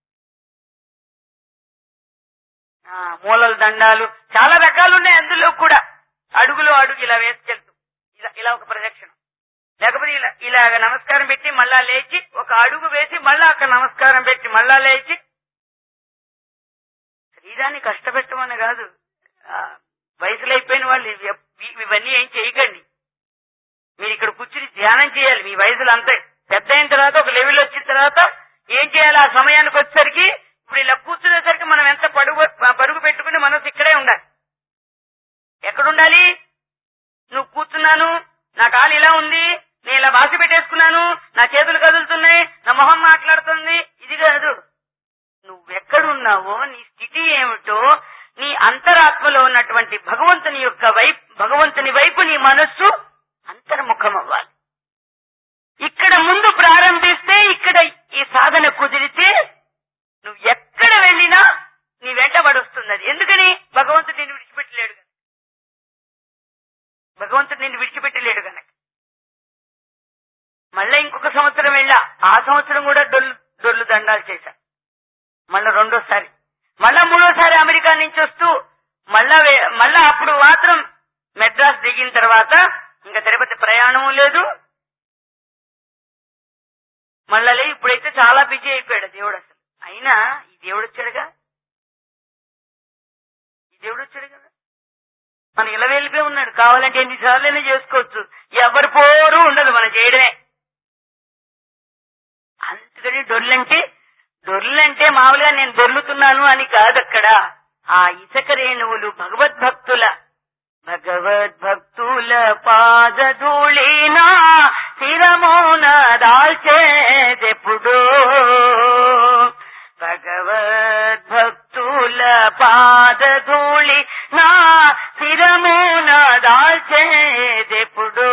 ఆ, మూలల దండాలు చాలా రకాలు ఉన్నాయి అందులో కూడా అడుగులు అడుగు ఇలా వేసుకెళ్తూ ఇలా ఇలా ఒక ప్రదక్షిణ లేకపోతే ఇలా ఇలాగ నమస్కారం పెట్టి మళ్ళా లేచి ఒక అడుగు వేసి మళ్ళా అక్కడ నమస్కారం పెట్టి మళ్ళా లేచి శరీరాన్ని కష్టపెట్టమని కాదు ఆ, వయసులో అయిపోయిన వాళ్ళు ఇవి- ఇవి- ఇవన్నీ ఏం చేయకండి మీరు ఇక్కడ కూర్చుని ధ్యానం చేయాలి మీ వయసులో అంతే పెద్ద అయిన తర్వాత ఒక లెవెల్ వచ్చిన తర్వాత ఏం చేయాలి ఆ సమయానికి వచ్చేసరికి ఇప్పుడు ఇలా కూర్చునేసరికి మనం ఎంత పడుగు పరుగు పెట్టుకుని మనసు ఇక్కడే ఉండాలి ఎక్కడ ఉండాలి నువ్వు కూర్చున్నాను నా కాలు ఇలా ఉంది నేను ఇలా బాసి పెట్టేసుకున్నాను నా చేతులు కదులుతున్నాయి నా మొహం మాట్లాడుతుంది ఇది కాదు నువ్వెక్కడున్నావో నీ స్థితి ఏమిటో నీ అంతరాత్మలో ఉన్నటువంటి భగవంతుని యొక్క వైపు భగవంతుని వైపు నీ మనస్సు అంతర్ముఖం అవ్వాలి ఇక్కడ ముందు ప్రారంభిస్తే ఇక్కడ ఈ సాధన కుదిరితే నువ్వు ఎక్కడ వెళ్ళినా నీ వెంటబడి వస్తుంది అది ఎందుకని భగవంతుడు నిన్ను విడిచిపెట్టలేడు గనక. భగవంతుడు నిన్ను విడిచిపెట్టలేడు గనక మళ్ళా ఇంకొక సంవత్సరం వెళ్ళా ఆ సంవత్సరం కూడా డొల్లు డొల్లు దండాలు చేశా మళ్ళా రెండోసారి మళ్ళా మూడోసారి అమెరికా నుంచి వస్తూ మళ్ళా వే- మళ్ళా అప్పుడు మాత్రం మెడ్రాస్ దిగిన తర్వాత ఇంకా తిరుపతి ప్రయాణము లేదు మళ్ళా లే ఇప్పుడైతే చాలా బిజీ అయిపోయాడు దేవుడు అసలు అయినా ఈ దేవుడు వచ్చాడుగా ఈ దేవుడు వచ్చాడు కదా మన ఇలా వెళ్ళిపోయి ఉన్నాడు కావాలంటే ఎన్నిసార్లైనా చేసుకోవచ్చు ఎవరి పోరు ఉండదు మనం చేయడమే అందుకని డొర్లంటే డొర్లంటే మామూలుగా నేను దొర్లుతున్నాను అని కాదు అక్కడ ఆ ఇసక రేణువులు భగవద్భక్తుల భగవద్భక్తుల పాదధూళినా శిరమోన దాల్చేదెప్పుడో భగవద్భక్తుల పాదధూళి నా శిరమోన దాల్చేదెప్పుడో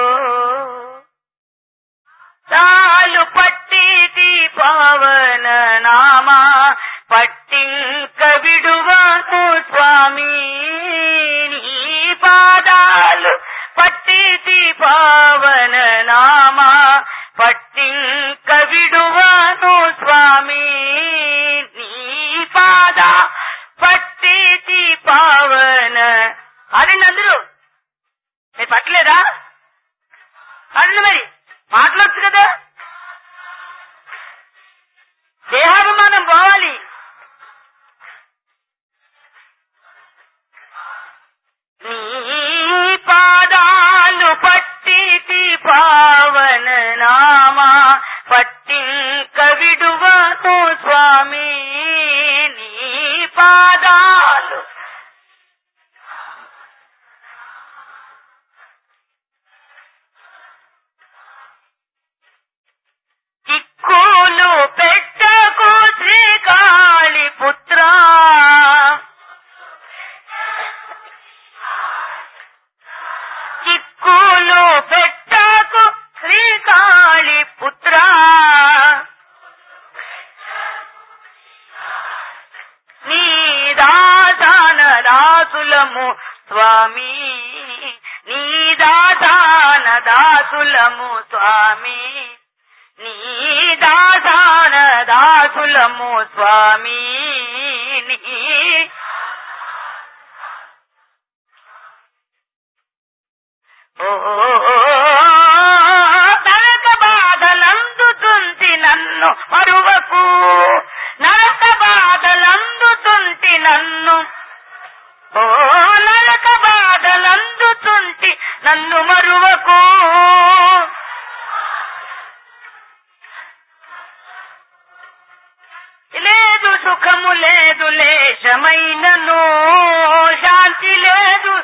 చాలు పట్టిది పవన నామా పట్టింక విడువను స్వామి నీ పాదాలు పట్టిది పవన నామా పట్టింక విడువను స్వామి నీ పాద పట్టిది పవన అదండి అందరూ మీరు పట్టలేదా అదండి మరి మాట్లాడచ్చు కదా దేహాభిమానం పోవాలి నీ పాదాలు పట్టితి పావన నామా పట్టింక విడువను స్వామి నీ పాదాలు చిక్కులు పెట్టకు శ్రీకాళి పుత్ర చిక్కులు పెట్టకు శ్రీకాళి పుత్ర నీ దాసాన దాసులము స్వామి నీ దాసాన దాసులము స్వామి నీ దాసాన దాసులము స్వామి నీ ఓ నరక బాధలందుతుంది నన్ను మరువకు నరక బాధలందుతుంది నన్ను ఓ నరక బాధలందుతుంటి నన్ను మరువకు లేదు సుఖము లేదు లేశమైనను శాంతి లేదు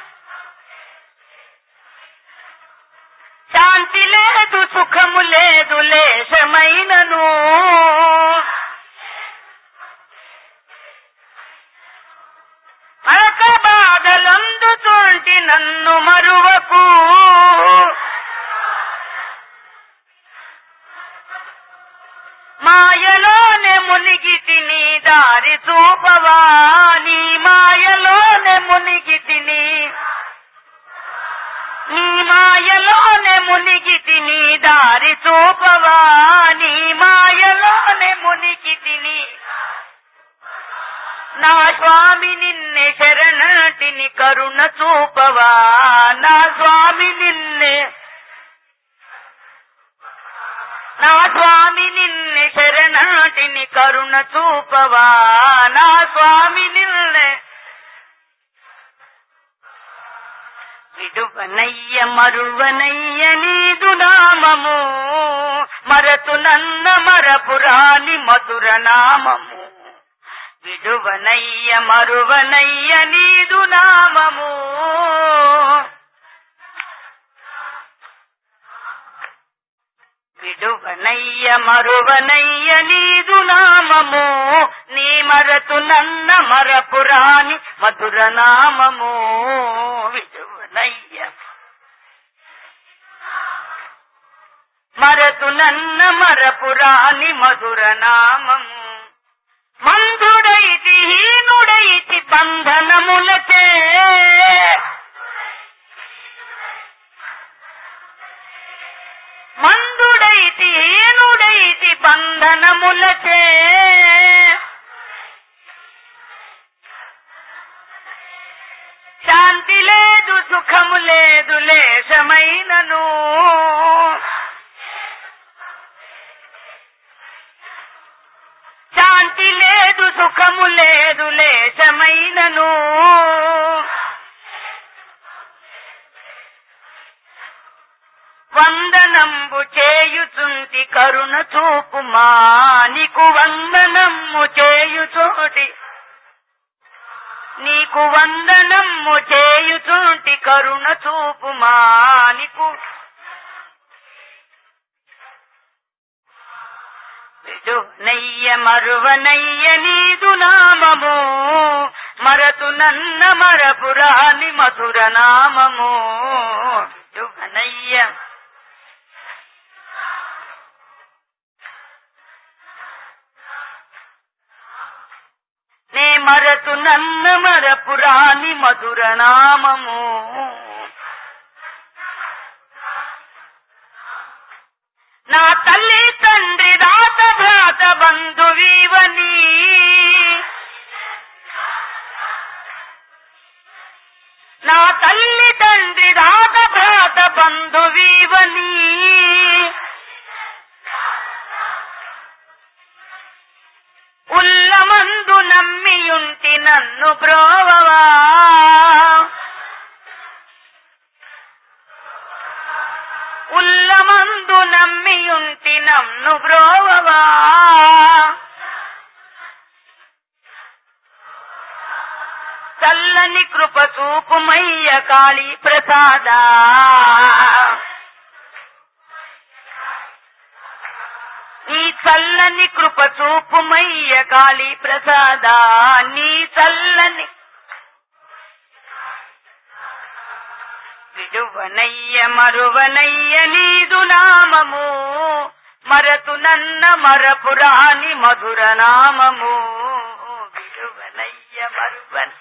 శాంతి లేదు సుఖము లేదు లేశమైనను మరక బాధలందుతుంటి నన్ను మరువకు మాయలో మునిగి తిని దారి చూపవా నీ మాయలోనే మునిగి తిని నీ మాయలోనే మునిగి తిని దారి చూపవా నీ మాయలోనే మునిగి తిని నా స్వామి నిన్నే శరణటిని కరుణ చూపవా నా స్వామి నిన్నే నా స్వామి నిన్నే శరణటిని కరుణ చూపవా నా స్వామి నిన్నే విడువనయ్య మరువనయ్య నీదు నామము మరతు నన్న మరపురాని మధుర నామము విడువనయ్య మరువనయ్య నీదు నామము విడువనయ్య మరువనయ్య నీదు నామము నీ మరతు నన్న మరపురాని మధుర నామము విడువనయ్య మరతు నన్న మరపురాని మధుర నామము మంధుడైతి హీనుడైతి బంధనములచే మందుడైతి హీనుడైతి బంధనములచే శాంతి లేదు సుఖము లేదు లేశమైనను శాంతి లేదు సుఖము లేదు లేశమైనను వందనంబు చేయుచుంటి కరుణ చూపుమా నీకు వందనమ్ము చేయుచోటి నీకు వందనమ్ము చేయుచుంటి కరుణ చూపుమా నీకు విడునయ్య మరువనయ్య నీదు నామము మరతు నన్న మరపురాని మధుర నామము విడువనయ్య నే మరతు నన్న మరపురాని మధుర నామము నా తల్లి తండ్రి దాత భ్రాత బంధువీవని నా తల్లి తండ్రి దాత భ్రాత బంధువీవని ఉల్లమందు నమ్మియుంటి నన్ను బ్రోవవా ఉల్లమందు నమ్మియుంటి నన్ను బ్రోవవా చల్లని కృప చూపుమయ్య కాళీ ప్రసాద నీ చల్లని కృప చూపుమయ్య కాళీ ప్రసాద నీ చల్లని విడువనయ్య మరువనయ్య నీదు నామము మరతు నన్న మరపురాని మధుర నామము విడువనయ్య మరువన్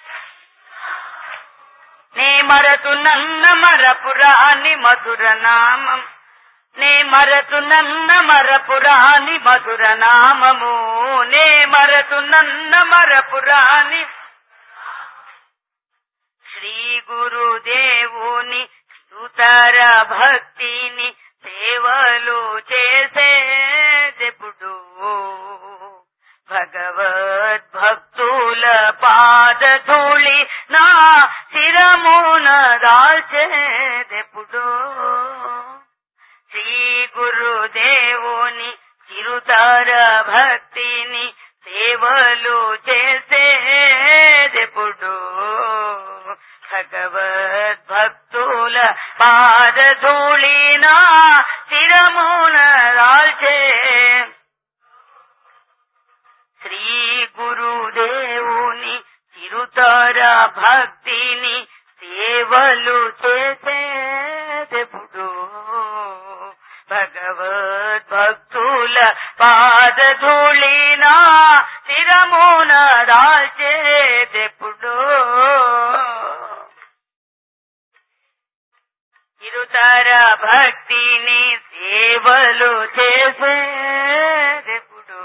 నే మరతు నన్న మరపురాని మధుర నామం నే మరతు నన్న మరపురాని మధుర నామము నే మరతు నన్న మరపురాని శ్రీ గురుదేవుని సుతర భక్తిని సేవలు చేసేదెప్పుడు భగవద్భక్తుల పాదధూళి నా శిరమున దాల్చేదెప్పుడు శ్రీ గురుదేవుని చిరుతర భక్తిని సేవలు చేసేదెప్పుడు భగవద్భక్తుల పాదధూళినా శిరమున రాల్చే శ్రీ గురుదేవుని చిరుతర భక్తిని సేవలు చేసేదెప్పుడు భగవద్భక్తుల పాద పాదధూళినా శిరమున దాల్చేదెప్పుడు ఇరుతర భక్తిని సేవలు చేసేదెప్పుడు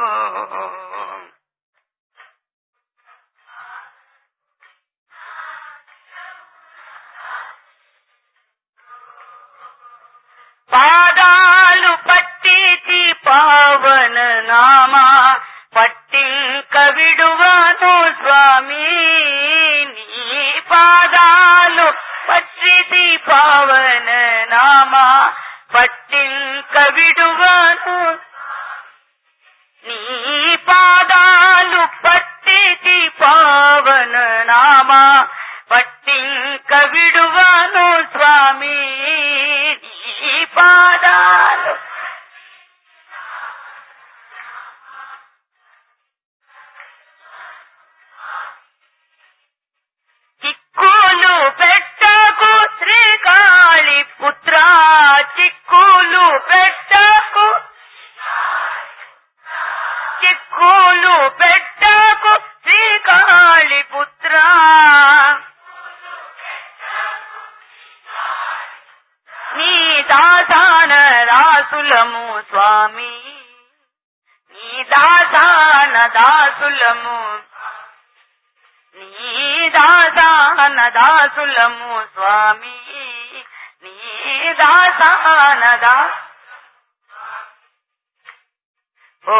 పాదాలు పట్టిచి పావన నామా పట్టింక విడువను స్వామి నీ పాదాలు పట్టిచి పావన నామా పట్టింక విడువను నీ పాదాలు పట్టిచి పావన నామా పట్టింక విడువను స్వామి నీ పాదాలు చిక్కులు పెట్టకు శ్రీకాళి పుత్ర చిక్కులు పెట్టకు చిక్కులు పెట్టకు శ్రీకాళి పుత్ర నీ దాసాన దాసులము స్వామి నీ దాసాన దాసులము నీ దాసాన దాసులము స్వామి నీ దాసాన దా ఓ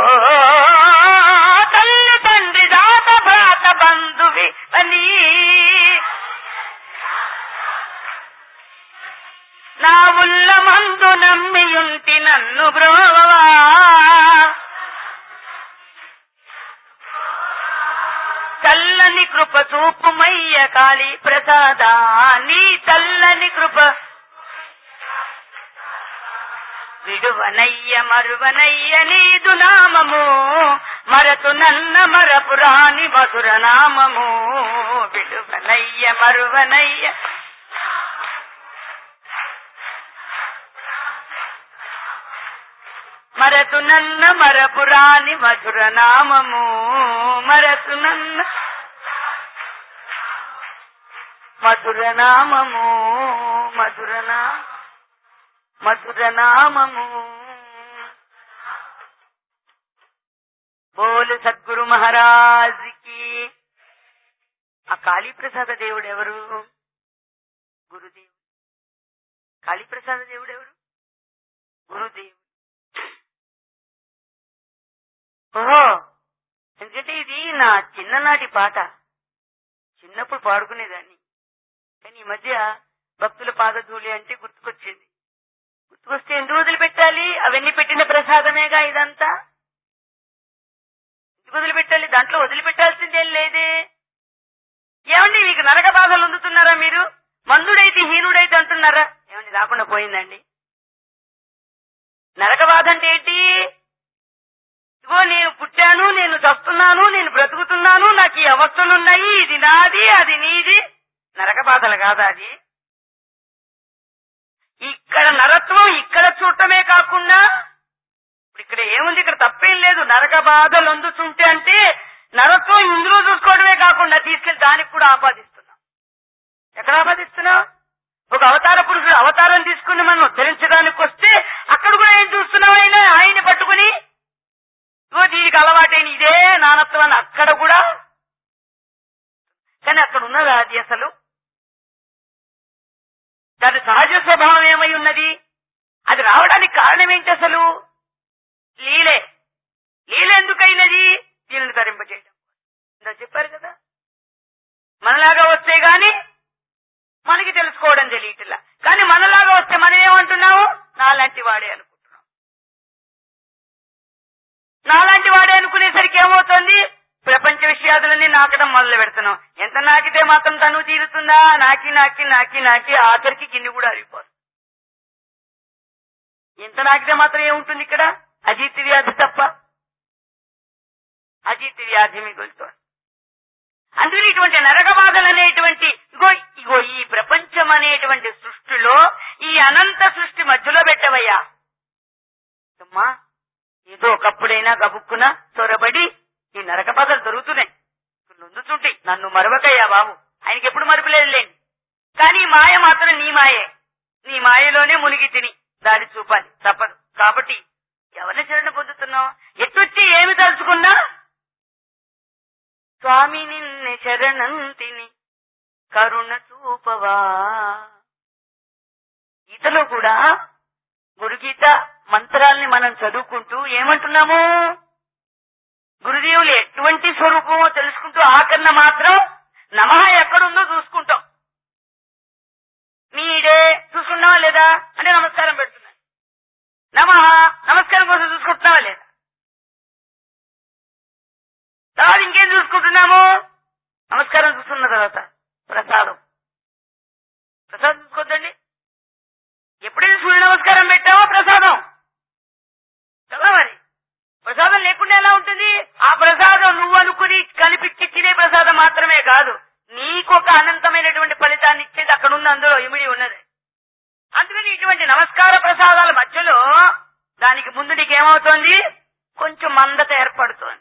తల్లి తండ్రి దాత భ్రాత బంధువి అని నా ఉల్ల మందు నమ్మియుంటి నన్ను బ్రోవా చల్లని కృప చూపుమయ్య కాళీ ప్రసాద నీ చల్లని కృప విడువనయ్య మరువనయ్య నీదు నామము మరతు నన్న మరపురాని మధుర నామము విడువనయ్య మరువనయ్య మరతు నన్న మరపురాని మధుర నామము మరతు నన్న మధుర నామము మధుర నా మధుర నామము బోలు సద్గురు మహారాజ్కి ఆ కాళీప్రసాద దేవుడు ఎవరు గురుదేవుడు కాళీప్రసాద దేవుడు ఎవరు గురుదేవుడు ఓహో ఎందుకంటే ఇది నా చిన్ననాటి పాట చిన్నప్పుడు పాడుకునేదాన్ని కానీ ఈ మధ్య భక్తుల పాదధూళి అంటే గుర్తుకొచ్చింది గుర్తుకొస్తే ఎందుకు వదిలిపెట్టాలి అవన్నీ పెట్టిన ప్రసాదమేగా ఇదంతా ఎందుకు వదిలిపెట్టాలి దాంట్లో వదిలిపెట్టాల్సిందేం లేదే ఏమండి మీకు నరక బాధలు అందుతున్నారా మీరు మందుడైతే హీనుడైతే అంటున్నారా ఏమండి రాకుండా పోయిందండి నరక బాధ అంటే ఏంటి ఇదిగో నేను పుట్టాను నేను చస్తున్నాను నేను బ్రతుకుతున్నాను నాకు ఈ అవస్థలున్నాయి ఇది నాది అది నీది నరక బాధలు కాదా అది ఇక్కడ నరత్వం ఇక్కడ చూడటమే కాకుండా ఇప్పుడు ఇక్కడ ఏముంది ఇక్కడ తప్పేం లేదు నరక బాధలు అందుతుంటే అంటే నరత్వం ఇందులో చూసుకోవడమే కాకుండా తీసుకెళ్లి దానికి కూడా ఆపాదిస్తున్నాం ఎక్కడ ఆపాదిస్తున్నాం ఒక అవతార పురుషుడు అవతారం తీసుకుని మనం ఉద్ధరించడానికి వస్తే అక్కడ కూడా ఏం చూస్తున్నాం ఆయన ఆయన్ని పట్టుకుని ఇదిగో దీనికి అలవాటైన ఇదే నానత్వం అని అక్కడ కూడా కానీ అక్కడ ఉన్నదా అది అసలు దాని సహజ స్వభావం ఏమై ఉన్నది అది రావడానికి కారణం ఏంటి అసలు లీలే లీల ఎందుకైనది దీనిని ధరింపజేయడం ఇందా చెప్పారు కదా మనలాగా వస్తే గాని మనకి తెలుసుకోవడం తెలియట్లా కానీ మనలాగా వస్తే మనం ఏమంటున్నాము నాలాంటి వాడే అనుకుంటున్నాం నాలాంటి వాడే అనుకునేసరికి ఏమవుతుంది ప్రపంచ విషయాదులన్నీ నాకడం మొదలు పెడుతున్నాం ఎంత నాకితే మాత్రం తను తీరుతుందా నాకి నాకి నాకి నాకి ఆఖరికి గిన్నె కూడా అరిగిపోతుంది ఎంత నాకితే మాత్రం ఏముంటుంది ఇక్కడ అజీత్ వ్యాధి తప్ప అజీత్ వ్యాధి మిగులుతోంది అందులో ఇటువంటి నరకబాధలు అనేటువంటి ఇగో ఇగో ఈ ప్రపంచం అనేటువంటి సృష్టిలో ఈ అనంత సృష్టి మధ్యలో పెట్టవయ్యా అమ్మా ఏదో ఒకప్పుడైనా గబుక్కున చొరబడి ఈ నరక బాధలు దొరుకుతున్నాయి నొందుతుంటాయి నన్ను మరవకయ్యా బాబు ఆయనకి ఎప్పుడు మరపలేదు లేండి కానీ ఈ మాయ మాత్రం నీ మాయే నీ మాయలోనే మునిగి తిని దారి చూపాలి తప్పదు కాబట్టి ఎవరిని శరణ పొందుతున్నావు ఎట్టొచ్చి ఏమి తలుచుకున్నా స్వామి నిన్ను శరణంతిని కరుణ చూపవా గీతలో కూడా గురుగీత మంత్రాల్ని మనం చదువుకుంటూ ఏమంటున్నాము గురుదేవులు ఎటువంటి స్వరూపమో తెలుసుకుంటూ ఆకరణ మాత్రం నమః ఎక్కడుందో చూసుకుంటాం మీడే చూసుకున్నావా లేదా అంటే నమస్కారం పెడుతున్నాను నమ నమస్కారం కోసం చూసుకుంటున్నావా లేదా తర్వాత ఇంకేం చూసుకుంటున్నాము నమస్కారం చూస్తున్న తర్వాత ప్రసాదం ప్రసాదం చూసుకోద్దండి ఎప్పుడైతే సూర్య నమస్కారం పెట్టామో ప్రసాదం కదా మరి ప్రసాదం లేకుండా ఎలా ఉంటుంది ఆ ప్రసాదం నువ్వు అనుకుని కలిపిచ్చి తినే ప్రసాదం మాత్రమే కాదు నీకొక అనంతమైనటువంటి ఫలితాన్ని ఇచ్చేది అక్కడ ఉంది అందులో ఇమిడి ఉన్నది అందుకని ఇటువంటి నమస్కార ప్రసాదాల మధ్యలో దానికి ముందు నీకేమవుతోంది కొంచెం మందత ఏర్పడుతోంది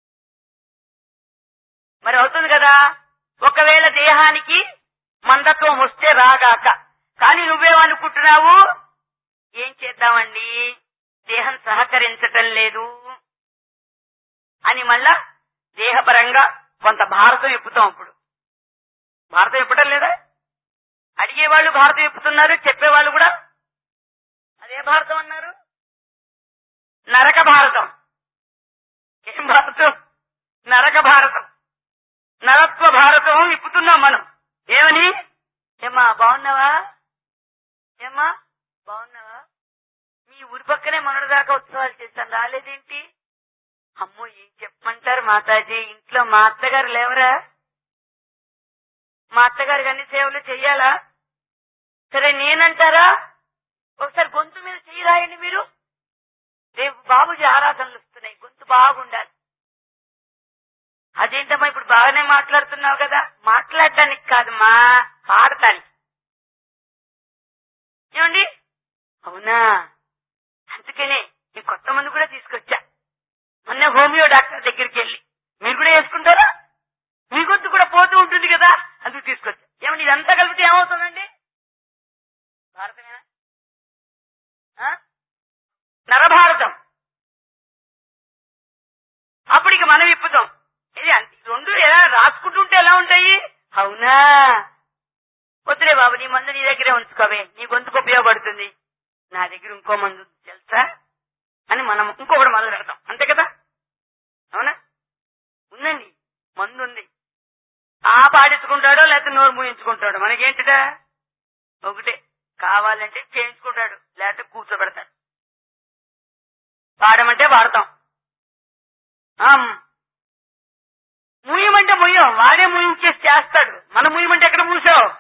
మరి అవుతుంది కదా ఒకవేళ దేహానికి మందత్వం వస్తే రాగాక కానీ నువ్వేమనుకుంటున్నావు ఏం చేద్దామండి దేహం సహకరించటం లేదు అని మళ్ళా దేహపరంగా కొంత భారతం ఎప్పుతాం ఇప్పుడు భారతం ఎప్పటం లేదా అడిగేవాళ్ళు భారతం ఎప్పుతున్నారు చెప్పేవాళ్ళు కూడా అదే భారతం అన్నారు నరక భారతం ఏం భారతం నరక భారతం నరత్వ భారతం ఇప్పుతున్నాం మనం ఏమని ఏమ్మా బాగున్నావా ఏమ్మా బాగున్నావా మీ ఊరి పక్కనే మొన్నటిదాకా ఉత్సవాలు చేశాను రాలేదేంటి అమ్మో ఏం చెప్పమంటారు మాతాజీ ఇంట్లో మా అత్తగారు లేవరా మా అత్తగారికి అన్ని సేవలు చెయ్యాలా సరే నేనంటారా ఒకసారి గొంతు మీద చెయ్యి రాయండి మీరు రేపు బాబుజీ ఆరాధనలు వస్తున్నాయి గొంతు బాగుండాలి అదేంటమ్మా ఇప్పుడు బాగానే మాట్లాడుతున్నావు కదా మాట్లాడటానికి కాదమ్మా పాడటానికి ఏమండి అవునా అందుకనే ఈ కొత్త మంది కూడా తీసుకొచ్చా మొన్న హోమియో డాక్టర్ దగ్గరికి వెళ్ళి మీరు కూడా వేసుకుంటారా మీ గొంతు కూడా పోతూ ఉంటుంది కదా అందుకు తీసుకొచ్చా ఏమండి ఇదంతా కలిపితే ఏమవుతుందండి భారతమేనా ఆ? నరభారతం అప్పటికి మనం ఇప్పుతాం ఇది అంతే రెండు ఎలా రాసుకుంటుంటే ఎలా ఉంటాయి అవునా వద్దులే బాబు నీ మందు నీ దగ్గరే ఉంచుకోవే నీ గొంతుకు ఉపయోగపడుతుంది నా దగ్గర ఇంకో మందు ఉంది, తెలుసా అని మనం ఇంకొకటి మొదలు పెడతాం అంతే కదా అవునా ఉందండి మందు ఉంది ఆ పాడించుకుంటాడో లేకపోతే నోరు మూయించుకుంటాడో మనకేంటిదా ఒకటే కావాలంటే చేయించుకుంటాడు లేకపోతే కూర్చోబెడతాడు పాడమంటే పాడతాం ఆమ్. మూయమంటే ముయ్యం వాడే ముయించేసి చేస్తాడు మన ముయ్యమంటే ఎక్కడ మూసావు